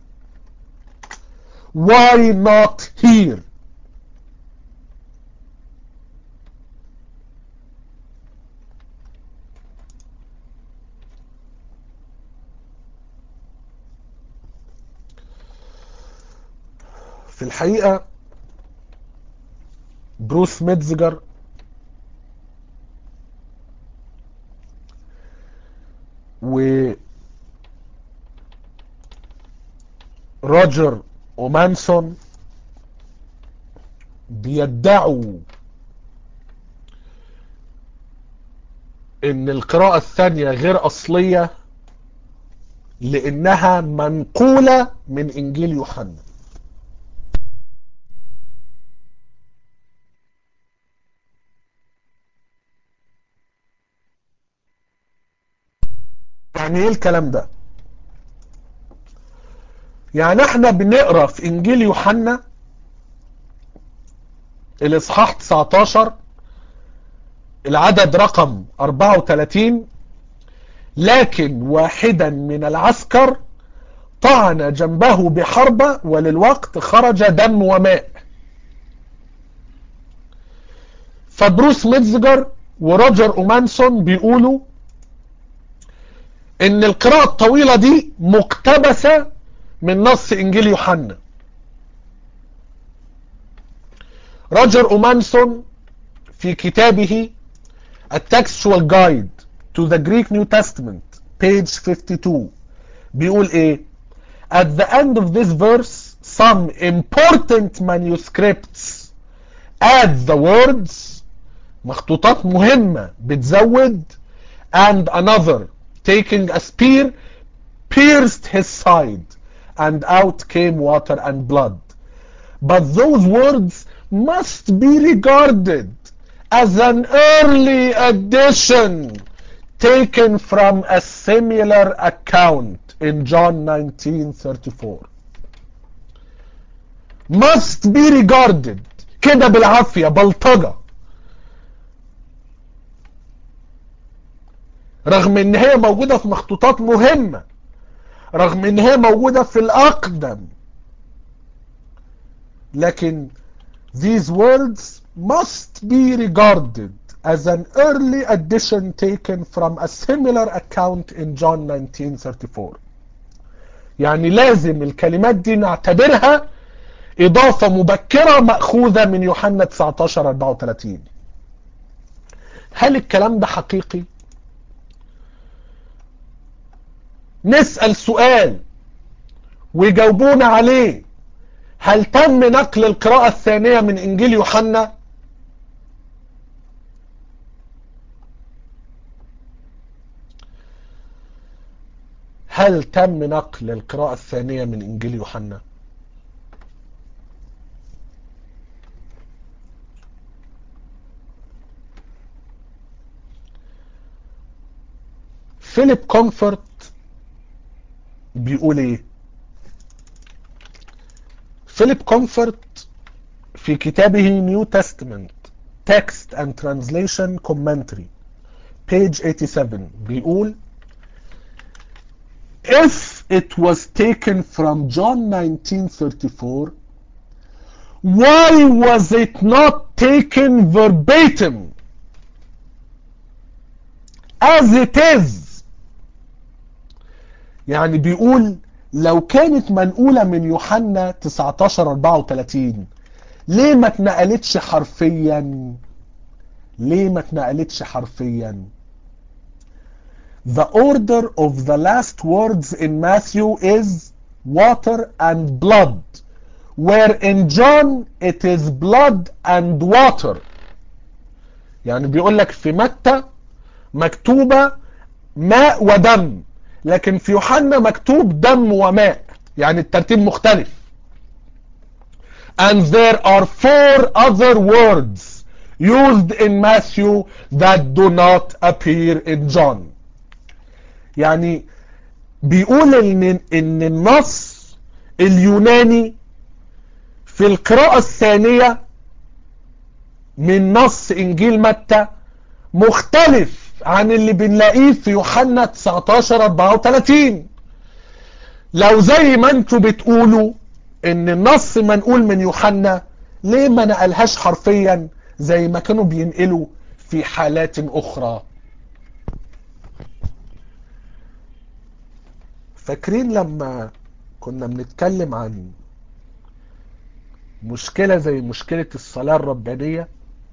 why not here في الحقيقة بروس ميتزجر و روجر ومانسون بيدعوا ان القراءة الثانية غير اصلية لانها منقولة من انجيل يوحنا يعني ايه الكلام ده يعني احنا بنقرا في انجيل يوحنا الاصحاح 19 العدد رقم 34 لكن واحدا من العسكر طعن جنبه بحربة وللوقت خرج دم وماء فبروس ميتزجر وروجر اومانسون بيقولوا ان القراءة الطويلة دي مقتبسة من نص انجيل يوحنا روجر اومانسون في كتابه A Textual Guide to the Greek New Testament page 52 بيقول ايه At the end of this verse some important manuscripts add the words مخطوطات مهمة بتزود and another taking a spear pierced his side and out came water and blood. But those words must be regarded as an early addition taken from a similar account in John 19:34. Must be regarded كده بالعافية بلطجة رغم ان هي موجودة في مخطوطات مهمة رغم ان هي موجودة في الاقدم لكن these words must be regarded as an early addition taken from a similar account in John 1934 يعني لازم الكلمات دي نعتبرها اضافة مبكرة مأخوذة من يوحنا 19 34 هل الكلام ده حقيقي نسأل سؤال ويجاوبونا عليه هل تم نقل القراءة الثانية من انجيل يوحنا هل تم نقل القراءة الثانية من إنجيل يوحنا فيليب كومفورت بيقول ايه فيليب كومفورت في كتابه نيو تستمنت Text and Translation Commentary page 87 بيقول If it was taken from John 1934 why was it not taken verbatim as it is يعني بيقول لو كانت منقولة من يوحنا 19 34 ليه ما اتنقلتش حرفيا ليه ما اتنقلتش حرفيا The order of the last words in Matthew is water and blood where in John it is blood and water يعني بيقول لك في متى مكتوبة ماء ودم لكن في يوحنا مكتوب دم وماء يعني الترتيب مختلف and there are four other words used in Matthew that do not appear in John يعني بيقول ان ان النص اليوناني في القراءة الثانية من نص انجيل متى مختلف عن اللي بنلاقيه في يوحنا 19 34 لو زي ما انتوا بتقولوا ان النص منقول من يوحنا ليه ما نقلهاش حرفيا زي ما كانوا بينقلوا في حالات اخرى فاكرين لما كنا بنتكلم عن مشكلة زي مشكلة الصلاة الربانية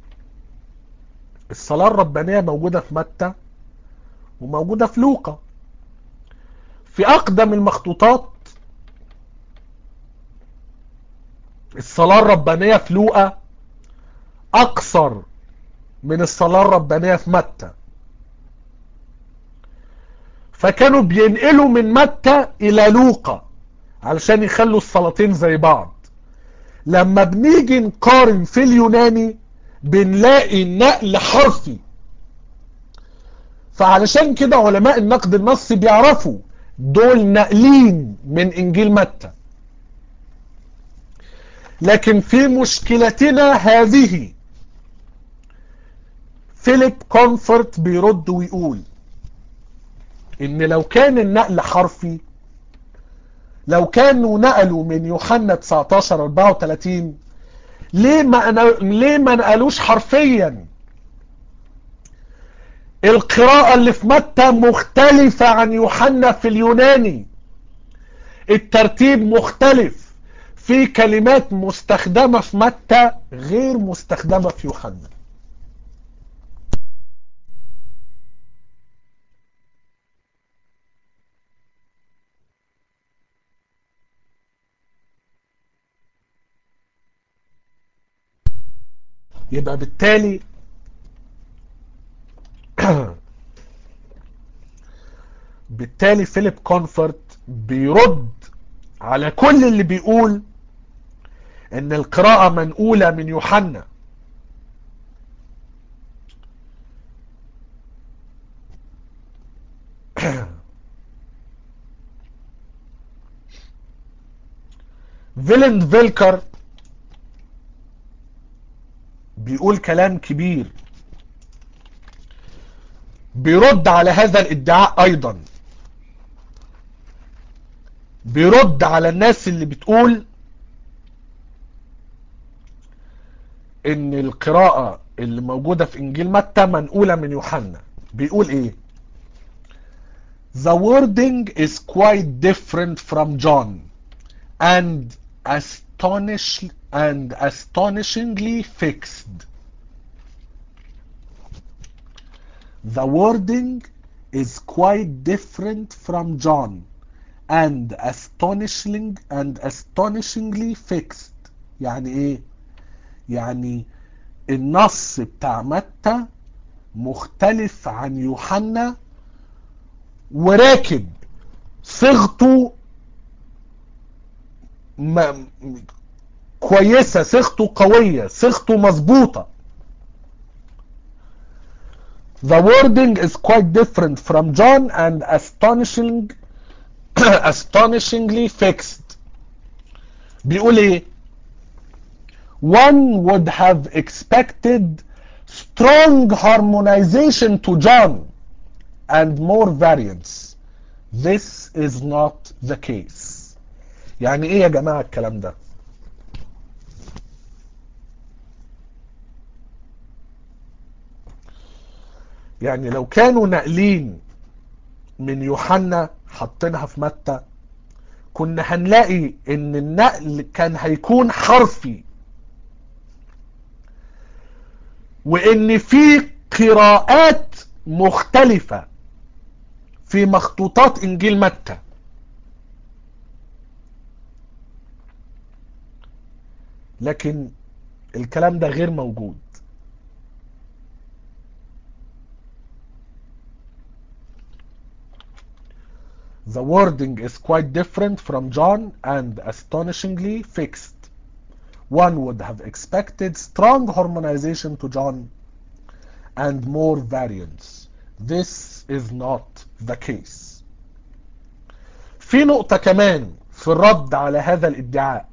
الصلاة الربانية موجودة في متى وموجودة في لوقا في أقدم المخطوطات الصلاة الربانية في لوقا أقصر من الصلاة الربانية في متى فكانوا بينقلوا من متى إلى لوقا علشان يخلوا الصلاتين زي بعض لما بنيجي نقارن في اليوناني بنلاقي النقل حرفي فعلشان كده علماء النقد النصي بيعرفوا دول نقلين من انجيل متى لكن في مشكلتنا هذه فيليب كونفورت بيرد ويقول ان لو كان النقل حرفي لو كانوا نقلوا من يوحنا 19 34 ليه ما أنا ليه ما نقلوش حرفيا القراءة اللي في متى مختلفة عن يوحنا في اليوناني الترتيب مختلف في كلمات مستخدمة في متى غير مستخدمة في يوحنا يبقى بالتالي بالتالي فيليب كونفورت بيرد على كل اللي بيقول ان القراءة منقولة من يوحنا فيلند فيلكر بيقول كلام كبير بيرد على هذا الادعاء ايضا بيرد على الناس اللي بتقول ان القراءة اللي موجودة في انجيل متى منقولة من يوحنا بيقول ايه The wording is quite different from John and astonish and astonishingly fixed. The wording is quite different from John and astonishing and astonishingly fixed. يعني ايه؟ يعني النص بتاع متى مختلف عن يوحنا وراكب صيغته م... كويسة صيغته قوية صيغته مظبوطة The wording is quite different from John and astonishing astonishingly fixed بيقول ايه one would have expected strong harmonization to John and more variance this is not the case يعني ايه يا جماعة الكلام ده يعني لو كانوا ناقلين من يوحنا حاطينها في متى كنا هنلاقي ان النقل كان هيكون حرفي وان في قراءات مختلفة في مخطوطات انجيل متى لكن الكلام ده غير موجود The wording is quite different from John and astonishingly fixed. One would have expected strong harmonization to John and more variance. This is not the case. في نقطة كمان في الرد على هذا الادعاء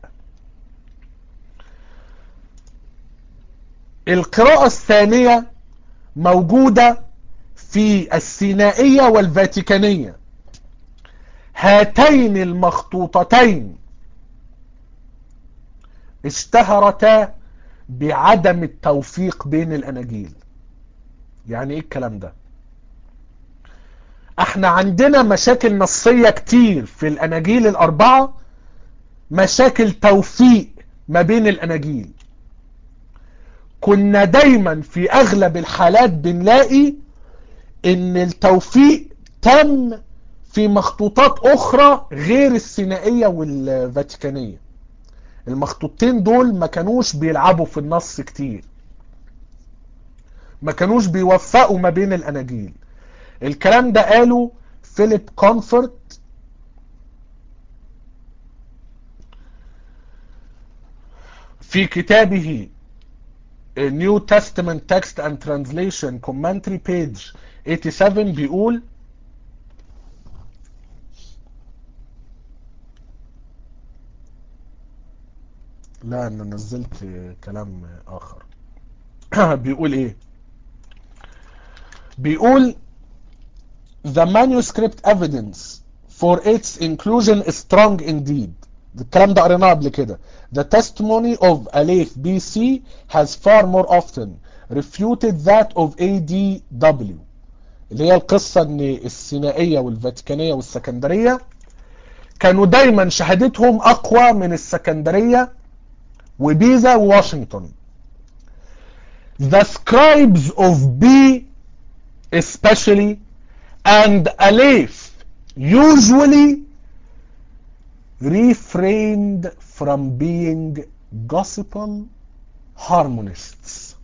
القراءة الثانية موجودة في السينائية والفاتيكانية هاتين المخطوطتين اشتهرتا بعدم التوفيق بين الاناجيل يعني ايه الكلام ده احنا عندنا مشاكل نصية كتير في الاناجيل الاربعة مشاكل توفيق ما بين الاناجيل كنا دايما في اغلب الحالات بنلاقي ان التوفيق تم في مخطوطات اخرى غير السينائية والفاتيكانية المخطوطتين دول ما كانوش بيلعبوا في النص كتير ما كانوش بيوفقوا ما بين الاناجيل الكلام ده قاله فيليب كونفورت في كتابه New Testament Text and Translation Commentary page 87 بيقول لا انا نزلت كلام اخر بيقول ايه بيقول the manuscript evidence for its inclusion is strong indeed الكلام ده قريناه قبل كده the testimony of Aleph BC has far more often refuted that of ADW اللي هي القصة ان السينائية والفاتيكانية والسكندرية كانوا دايما شهادتهم اقوى من السكندرية وبيزا وواشنطن the scribes of B especially and Aleph usually refrained from being gospel harmonists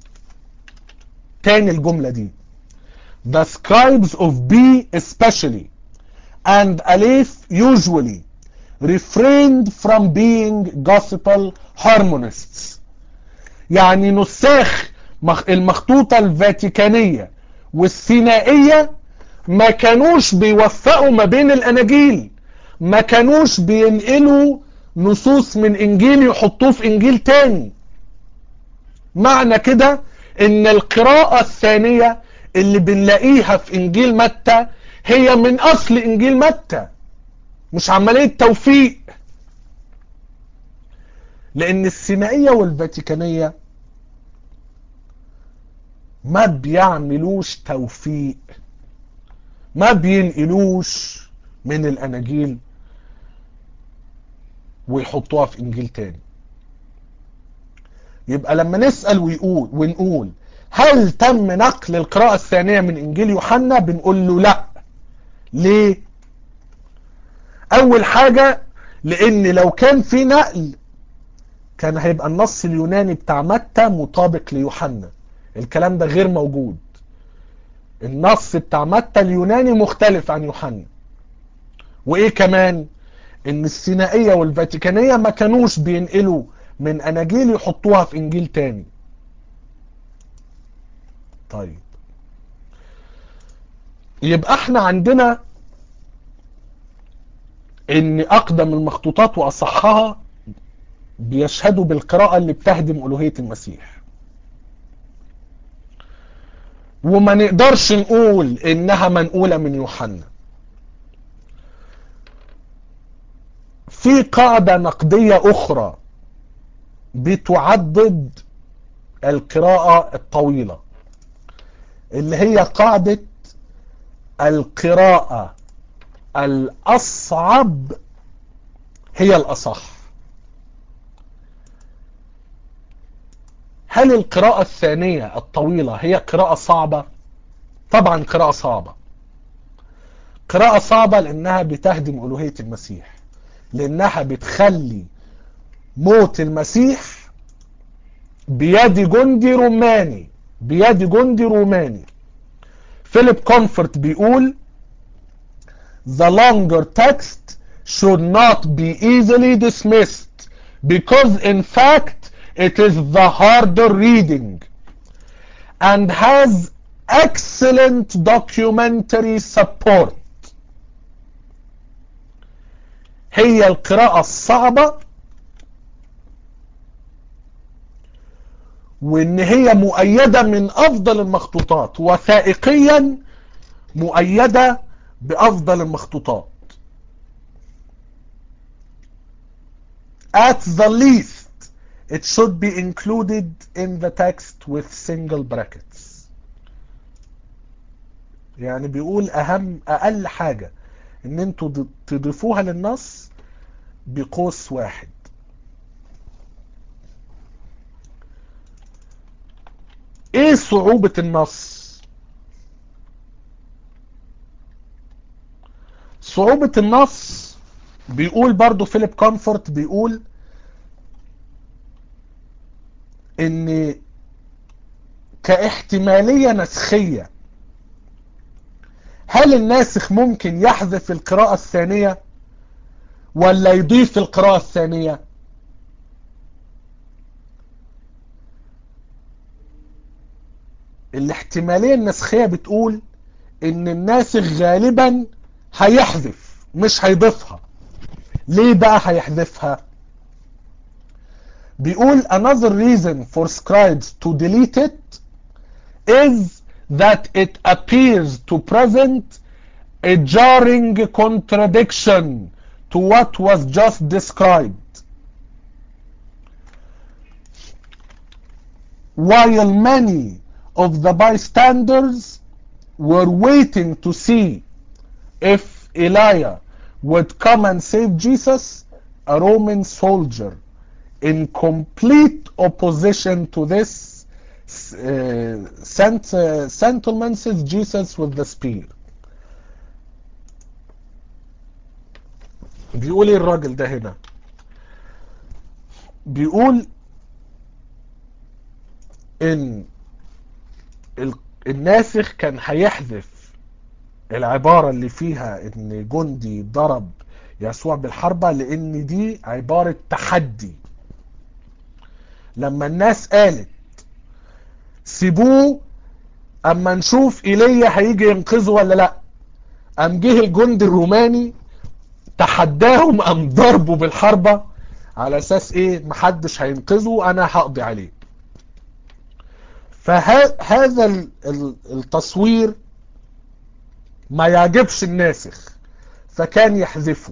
تاني الجملة دي the scribes of B especially and Aleph usually refrained from being gospel harmonists يعني نساخ المخطوطة الفاتيكانية والسينائية ما كانوش بيوفقوا ما بين الاناجيل ما كانوش بينقلوا نصوص من انجيل يحطوه في انجيل تاني معنى كده ان القراءة الثانية اللي بنلاقيها في انجيل متى هي من اصل انجيل متى مش عملية توفيق لان السينائية والفاتيكانية ما بيعملوش توفيق ما بينقلوش من الاناجيل ويحطوها في انجيل تاني يبقى لما نسأل ويقول ونقول هل تم نقل القراءة الثانية من انجيل يوحنا بنقول له لا ليه اول حاجة لان لو كان في نقل كان هيبقى النص اليوناني بتاع متى مطابق ليوحنا الكلام ده غير موجود النص بتاع متى اليوناني مختلف عن يوحنا وايه كمان ان السينائية والفاتيكانية ما كانوش بينقلوا من اناجيل يحطوها في انجيل تاني طيب يبقى احنا عندنا ان اقدم المخطوطات واصحها بيشهدوا بالقراءة اللي بتهدم الوهية المسيح وما نقدرش نقول انها منقولة من يوحنا في قاعدة نقدية اخرى بتعدد القراءة الطويلة اللي هي قاعدة القراءة الأصعب هي الأصح هل القراءة الثانية الطويلة هي قراءة صعبة؟ طبعا قراءة صعبة قراءة صعبة لأنها بتهدم ألوهية المسيح لأنها بتخلي موت المسيح بيد جندي روماني بيد جندي روماني فيليب كونفورت بيقول the longer text should not be easily dismissed because in fact it is the harder reading and has excellent documentary support هي القراءة الصعبة وان هي مؤيدة من افضل المخطوطات وثائقيا مؤيدة بافضل المخطوطات at the least it should be included in the text with single brackets يعني بيقول اهم اقل حاجة ان انتوا تضيفوها للنص بقوس واحد ايه صعوبة النص صعوبة النص بيقول برضو فيليب كونفورت بيقول ان كاحتمالية نسخية هل الناسخ ممكن يحذف القراءة الثانية ولا يضيف القراءة الثانية الاحتمالية النسخية بتقول ان الناسخ غالبا هيحذف مش هيضيفها ليه بقى هيحذفها بيقول another reason for scribes to delete it is that it appears to present a jarring contradiction to what was just described while many of the bystanders were waiting to see if Elijah would come and save Jesus, a Roman soldier, in complete opposition to this, uh, sent, uh, sentiments Jesus with the spear. بيقول ايه الراجل ده هنا بيقول ان الناسخ كان هيحذف العبارة اللي فيها ان جندي ضرب يسوع بالحربة لان دي عبارة تحدي لما الناس قالت سيبوه اما نشوف ايليا هيجي ينقذه ولا لا قام جه الجندي الروماني تحداهم قام ضربه بالحربة على اساس ايه محدش هينقذه انا هقضي عليه فهذا التصوير ما يعجبش الناسخ فكان يحذفه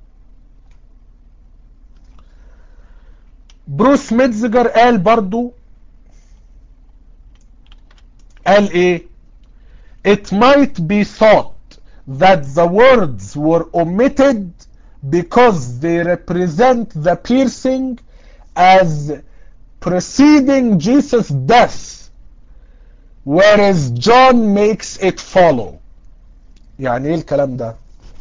بروس ميتزجر قال برضو قال ايه it might be thought that the words were omitted because they represent the piercing as preceding Jesus' death whereas John makes it follow يعني ايه الكلام ده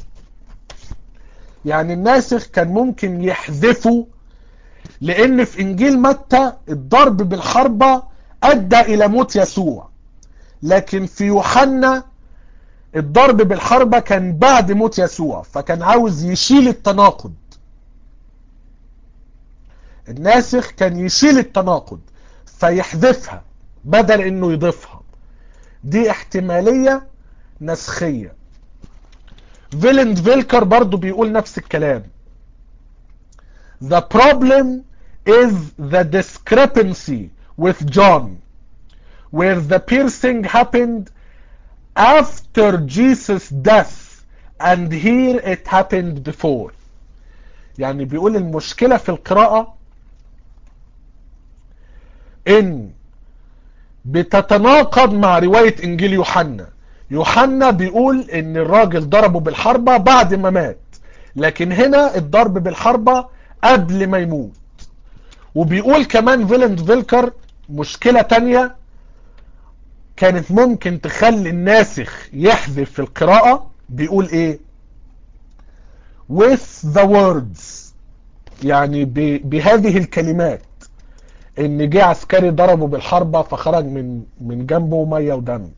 يعني الناسخ كان ممكن يحذفه لان في انجيل متى الضرب بالحربة ادى الى موت يسوع لكن في يوحنا الضرب بالحربة كان بعد موت يسوع فكان عاوز يشيل التناقض الناسخ كان يشيل التناقض فيحذفها بدل انه يضيفها دي احتمالية نسخية فيلند فيلكر برضو بيقول نفس الكلام The problem is the discrepancy with John where the piercing happened after Jesus death and here it happened before يعني بيقول المشكلة في القراءة ان بتتناقض مع رواية انجيل يوحنا يوحنا بيقول ان الراجل ضربه بالحربة بعد ما مات لكن هنا الضرب بالحربة قبل ما يموت وبيقول كمان فيلند فيلكر مشكلة تانية كانت ممكن تخلي الناسخ يحذف في القراءة بيقول ايه with the words يعني بهذه الكلمات ان جه عسكري ضربه بالحربة فخرج من من جنبه مية ودم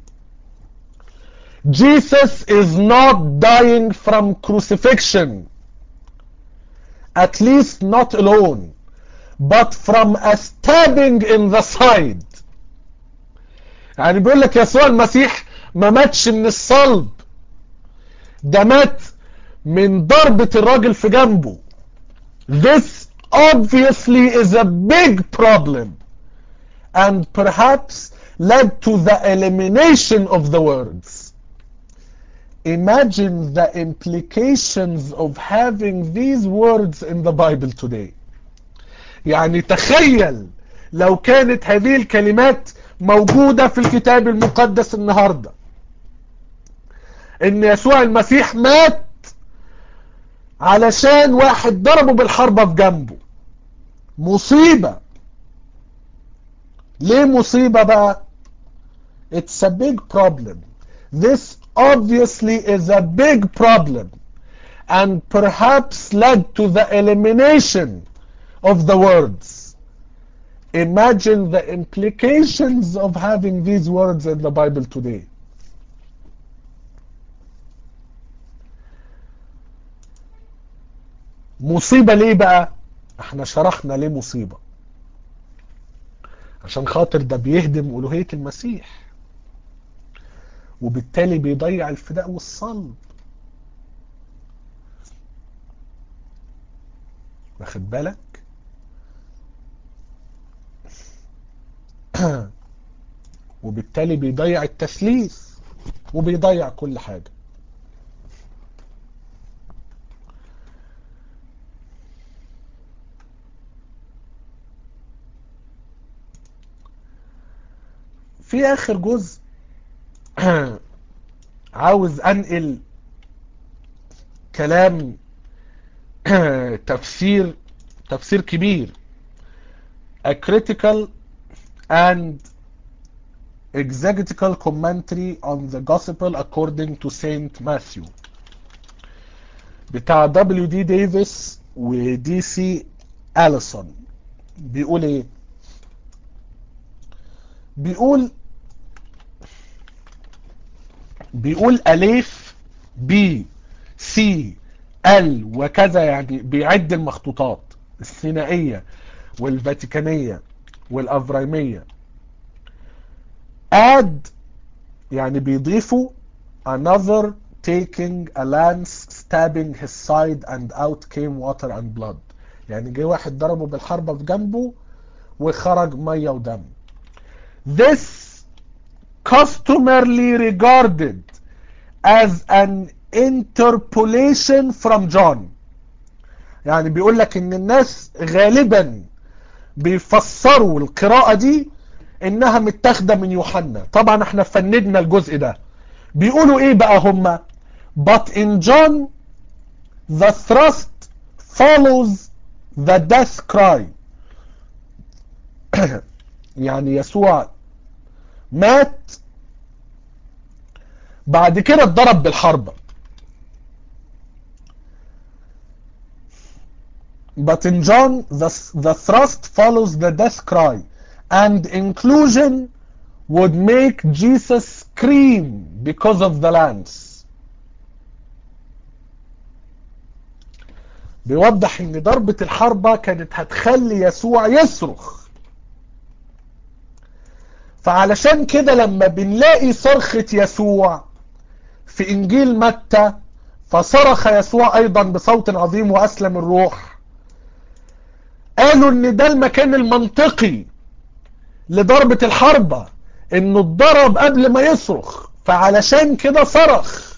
Jesus is not dying from crucifixion at least not alone but from a stabbing in the side يعني بيقول لك يسوع المسيح ما ماتش من الصلب ده مات من ضربة الراجل في جنبه this obviously is a big problem and perhaps led to the elimination of the words. Imagine the implications of having these words in the Bible today. يعني تخيل لو كانت هذه الكلمات موجودة في الكتاب المقدس النهاردة ان يسوع المسيح مات علشان واحد ضربه بالحربة في جنبه مصيبة ليه مصيبة بقى it's a big problem this obviously is a big problem and perhaps led to the elimination of the words imagine the implications of having these words in the Bible today مصيبة ليه بقى احنا شرحنا ليه مصيبة عشان خاطر ده بيهدم ألوهية المسيح وبالتالي بيضيع الفداء والصلب واخد بالك وبالتالي بيضيع التثليث وبيضيع كل حاجة في اخر جزء عاوز انقل كلام تفسير تفسير كبير a critical and exegetical commentary on the gospel according to Saint Matthew بتاع دبليو دي ديفيس ودي سي أليسون بيقول ايه بيقول بيقول أليف بي سي ال وكذا يعني بيعد المخطوطات الثنائية والفاتيكانية والأفرايمية add يعني بيضيفوا another taking a lance stabbing his side and out came water and blood يعني جه واحد ضربه بالحربة في جنبه وخرج مية ودم this customarily regarded as an interpolation from John يعني بيقول لك ان الناس غالبا بيفسروا القراءة دي انها متاخدة من يوحنا طبعا احنا فندنا الجزء ده بيقولوا ايه بقى هما but in John the thrust follows the death cry يعني يسوع مات بعد كده اتضرب بالحربة but in John the, the thrust follows the death cry and inclusion would make Jesus scream because of the lance بيوضح ان ضربة الحربة كانت هتخلي يسوع يصرخ فعلشان كده لما بنلاقي صرخة يسوع في انجيل متى فصرخ يسوع ايضا بصوت عظيم واسلم الروح قالوا ان ده المكان المنطقي لضربة الحربة انه اتضرب قبل ما يصرخ فعلشان كده صرخ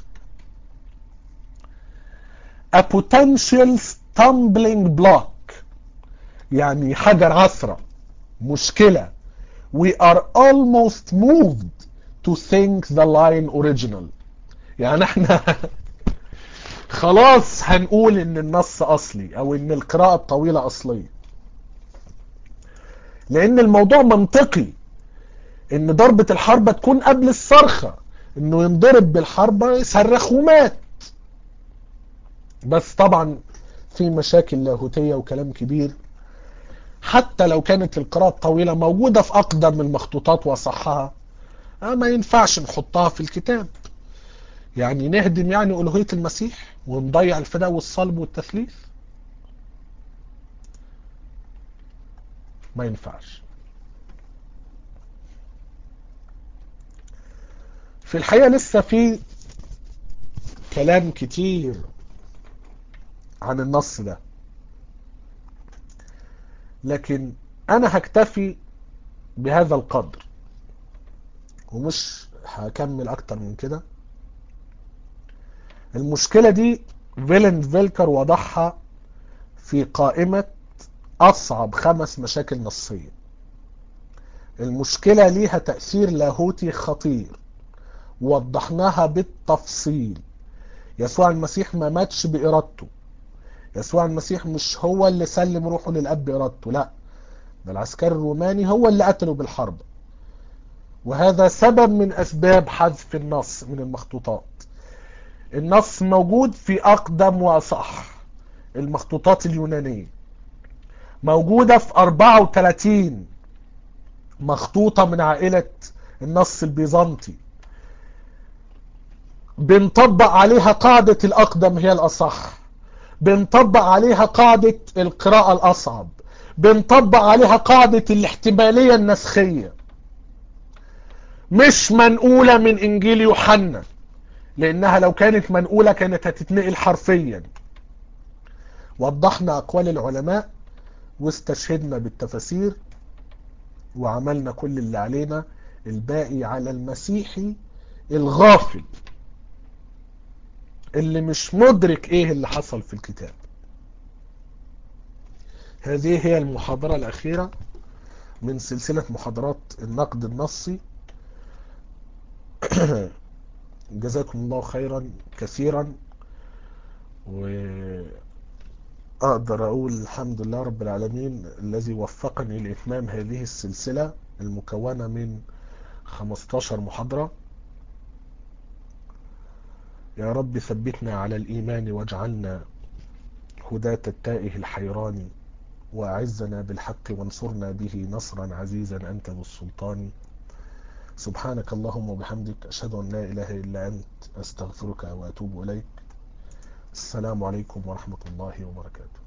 a potential stumbling block يعني حجر عثرة مشكلة we are almost moved to think the line original يعني احنا خلاص هنقول ان النص اصلي او ان القراءة الطويلة اصلية لان الموضوع منطقي ان ضربة الحربة تكون قبل الصرخة انه ينضرب بالحربة يصرخ ومات بس طبعا في مشاكل لاهوتية وكلام كبير حتى لو كانت القراءة الطويلة موجودة في أقدم المخطوطات وصحها ما ينفعش نحطها في الكتاب يعني نهدم يعني ألوهية المسيح ونضيع الفداء والصلب والتثليث ما ينفعش في الحقيقة لسه في كلام كتير عن النص ده لكن انا هكتفي بهذا القدر ومش هكمل اكتر من كده المشكلة دي فيلند فيلكر وضعها في قائمة اصعب خمس مشاكل نصية المشكلة ليها تأثير لاهوتي خطير وضحناها بالتفصيل يسوع المسيح ما ماتش بإرادته يسوع المسيح مش هو اللي سلم روحه للأب بإرادته لا ده العسكري الروماني هو اللي قتله بالحرب وهذا سبب من أسباب حذف النص من المخطوطات النص موجود في أقدم وأصح المخطوطات اليونانية موجودة في 34 مخطوطة من عائلة النص البيزنطي بنطبق عليها قاعدة الأقدم هي الأصح بنطبق عليها قاعدة القراءة الأصعب بنطبق عليها قاعدة الاحتمالية النسخية مش منقولة من إنجيل يوحنا لأنها لو كانت منقولة كانت هتتنقل حرفيا وضحنا أقوال العلماء واستشهدنا بالتفاسير وعملنا كل اللي علينا الباقي على المسيحي الغافل اللي مش مدرك ايه اللي حصل في الكتاب هذه هي المحاضرة الأخيرة من سلسلة محاضرات النقد النصي جزاكم الله خيرا كثيرا وأقدر أقول الحمد لله رب العالمين الذي وفقني لإتمام هذه السلسلة المكونة من 15 محاضرة يا رب ثبتنا على الإيمان واجعلنا هداة التائه الحيران وأعزنا بالحق وانصرنا به نصرا عزيزا أنت ذو السلطان سبحانك اللهم وبحمدك أشهد أن لا إله إلا أنت أستغفرك وأتوب إليك السلام عليكم ورحمة الله وبركاته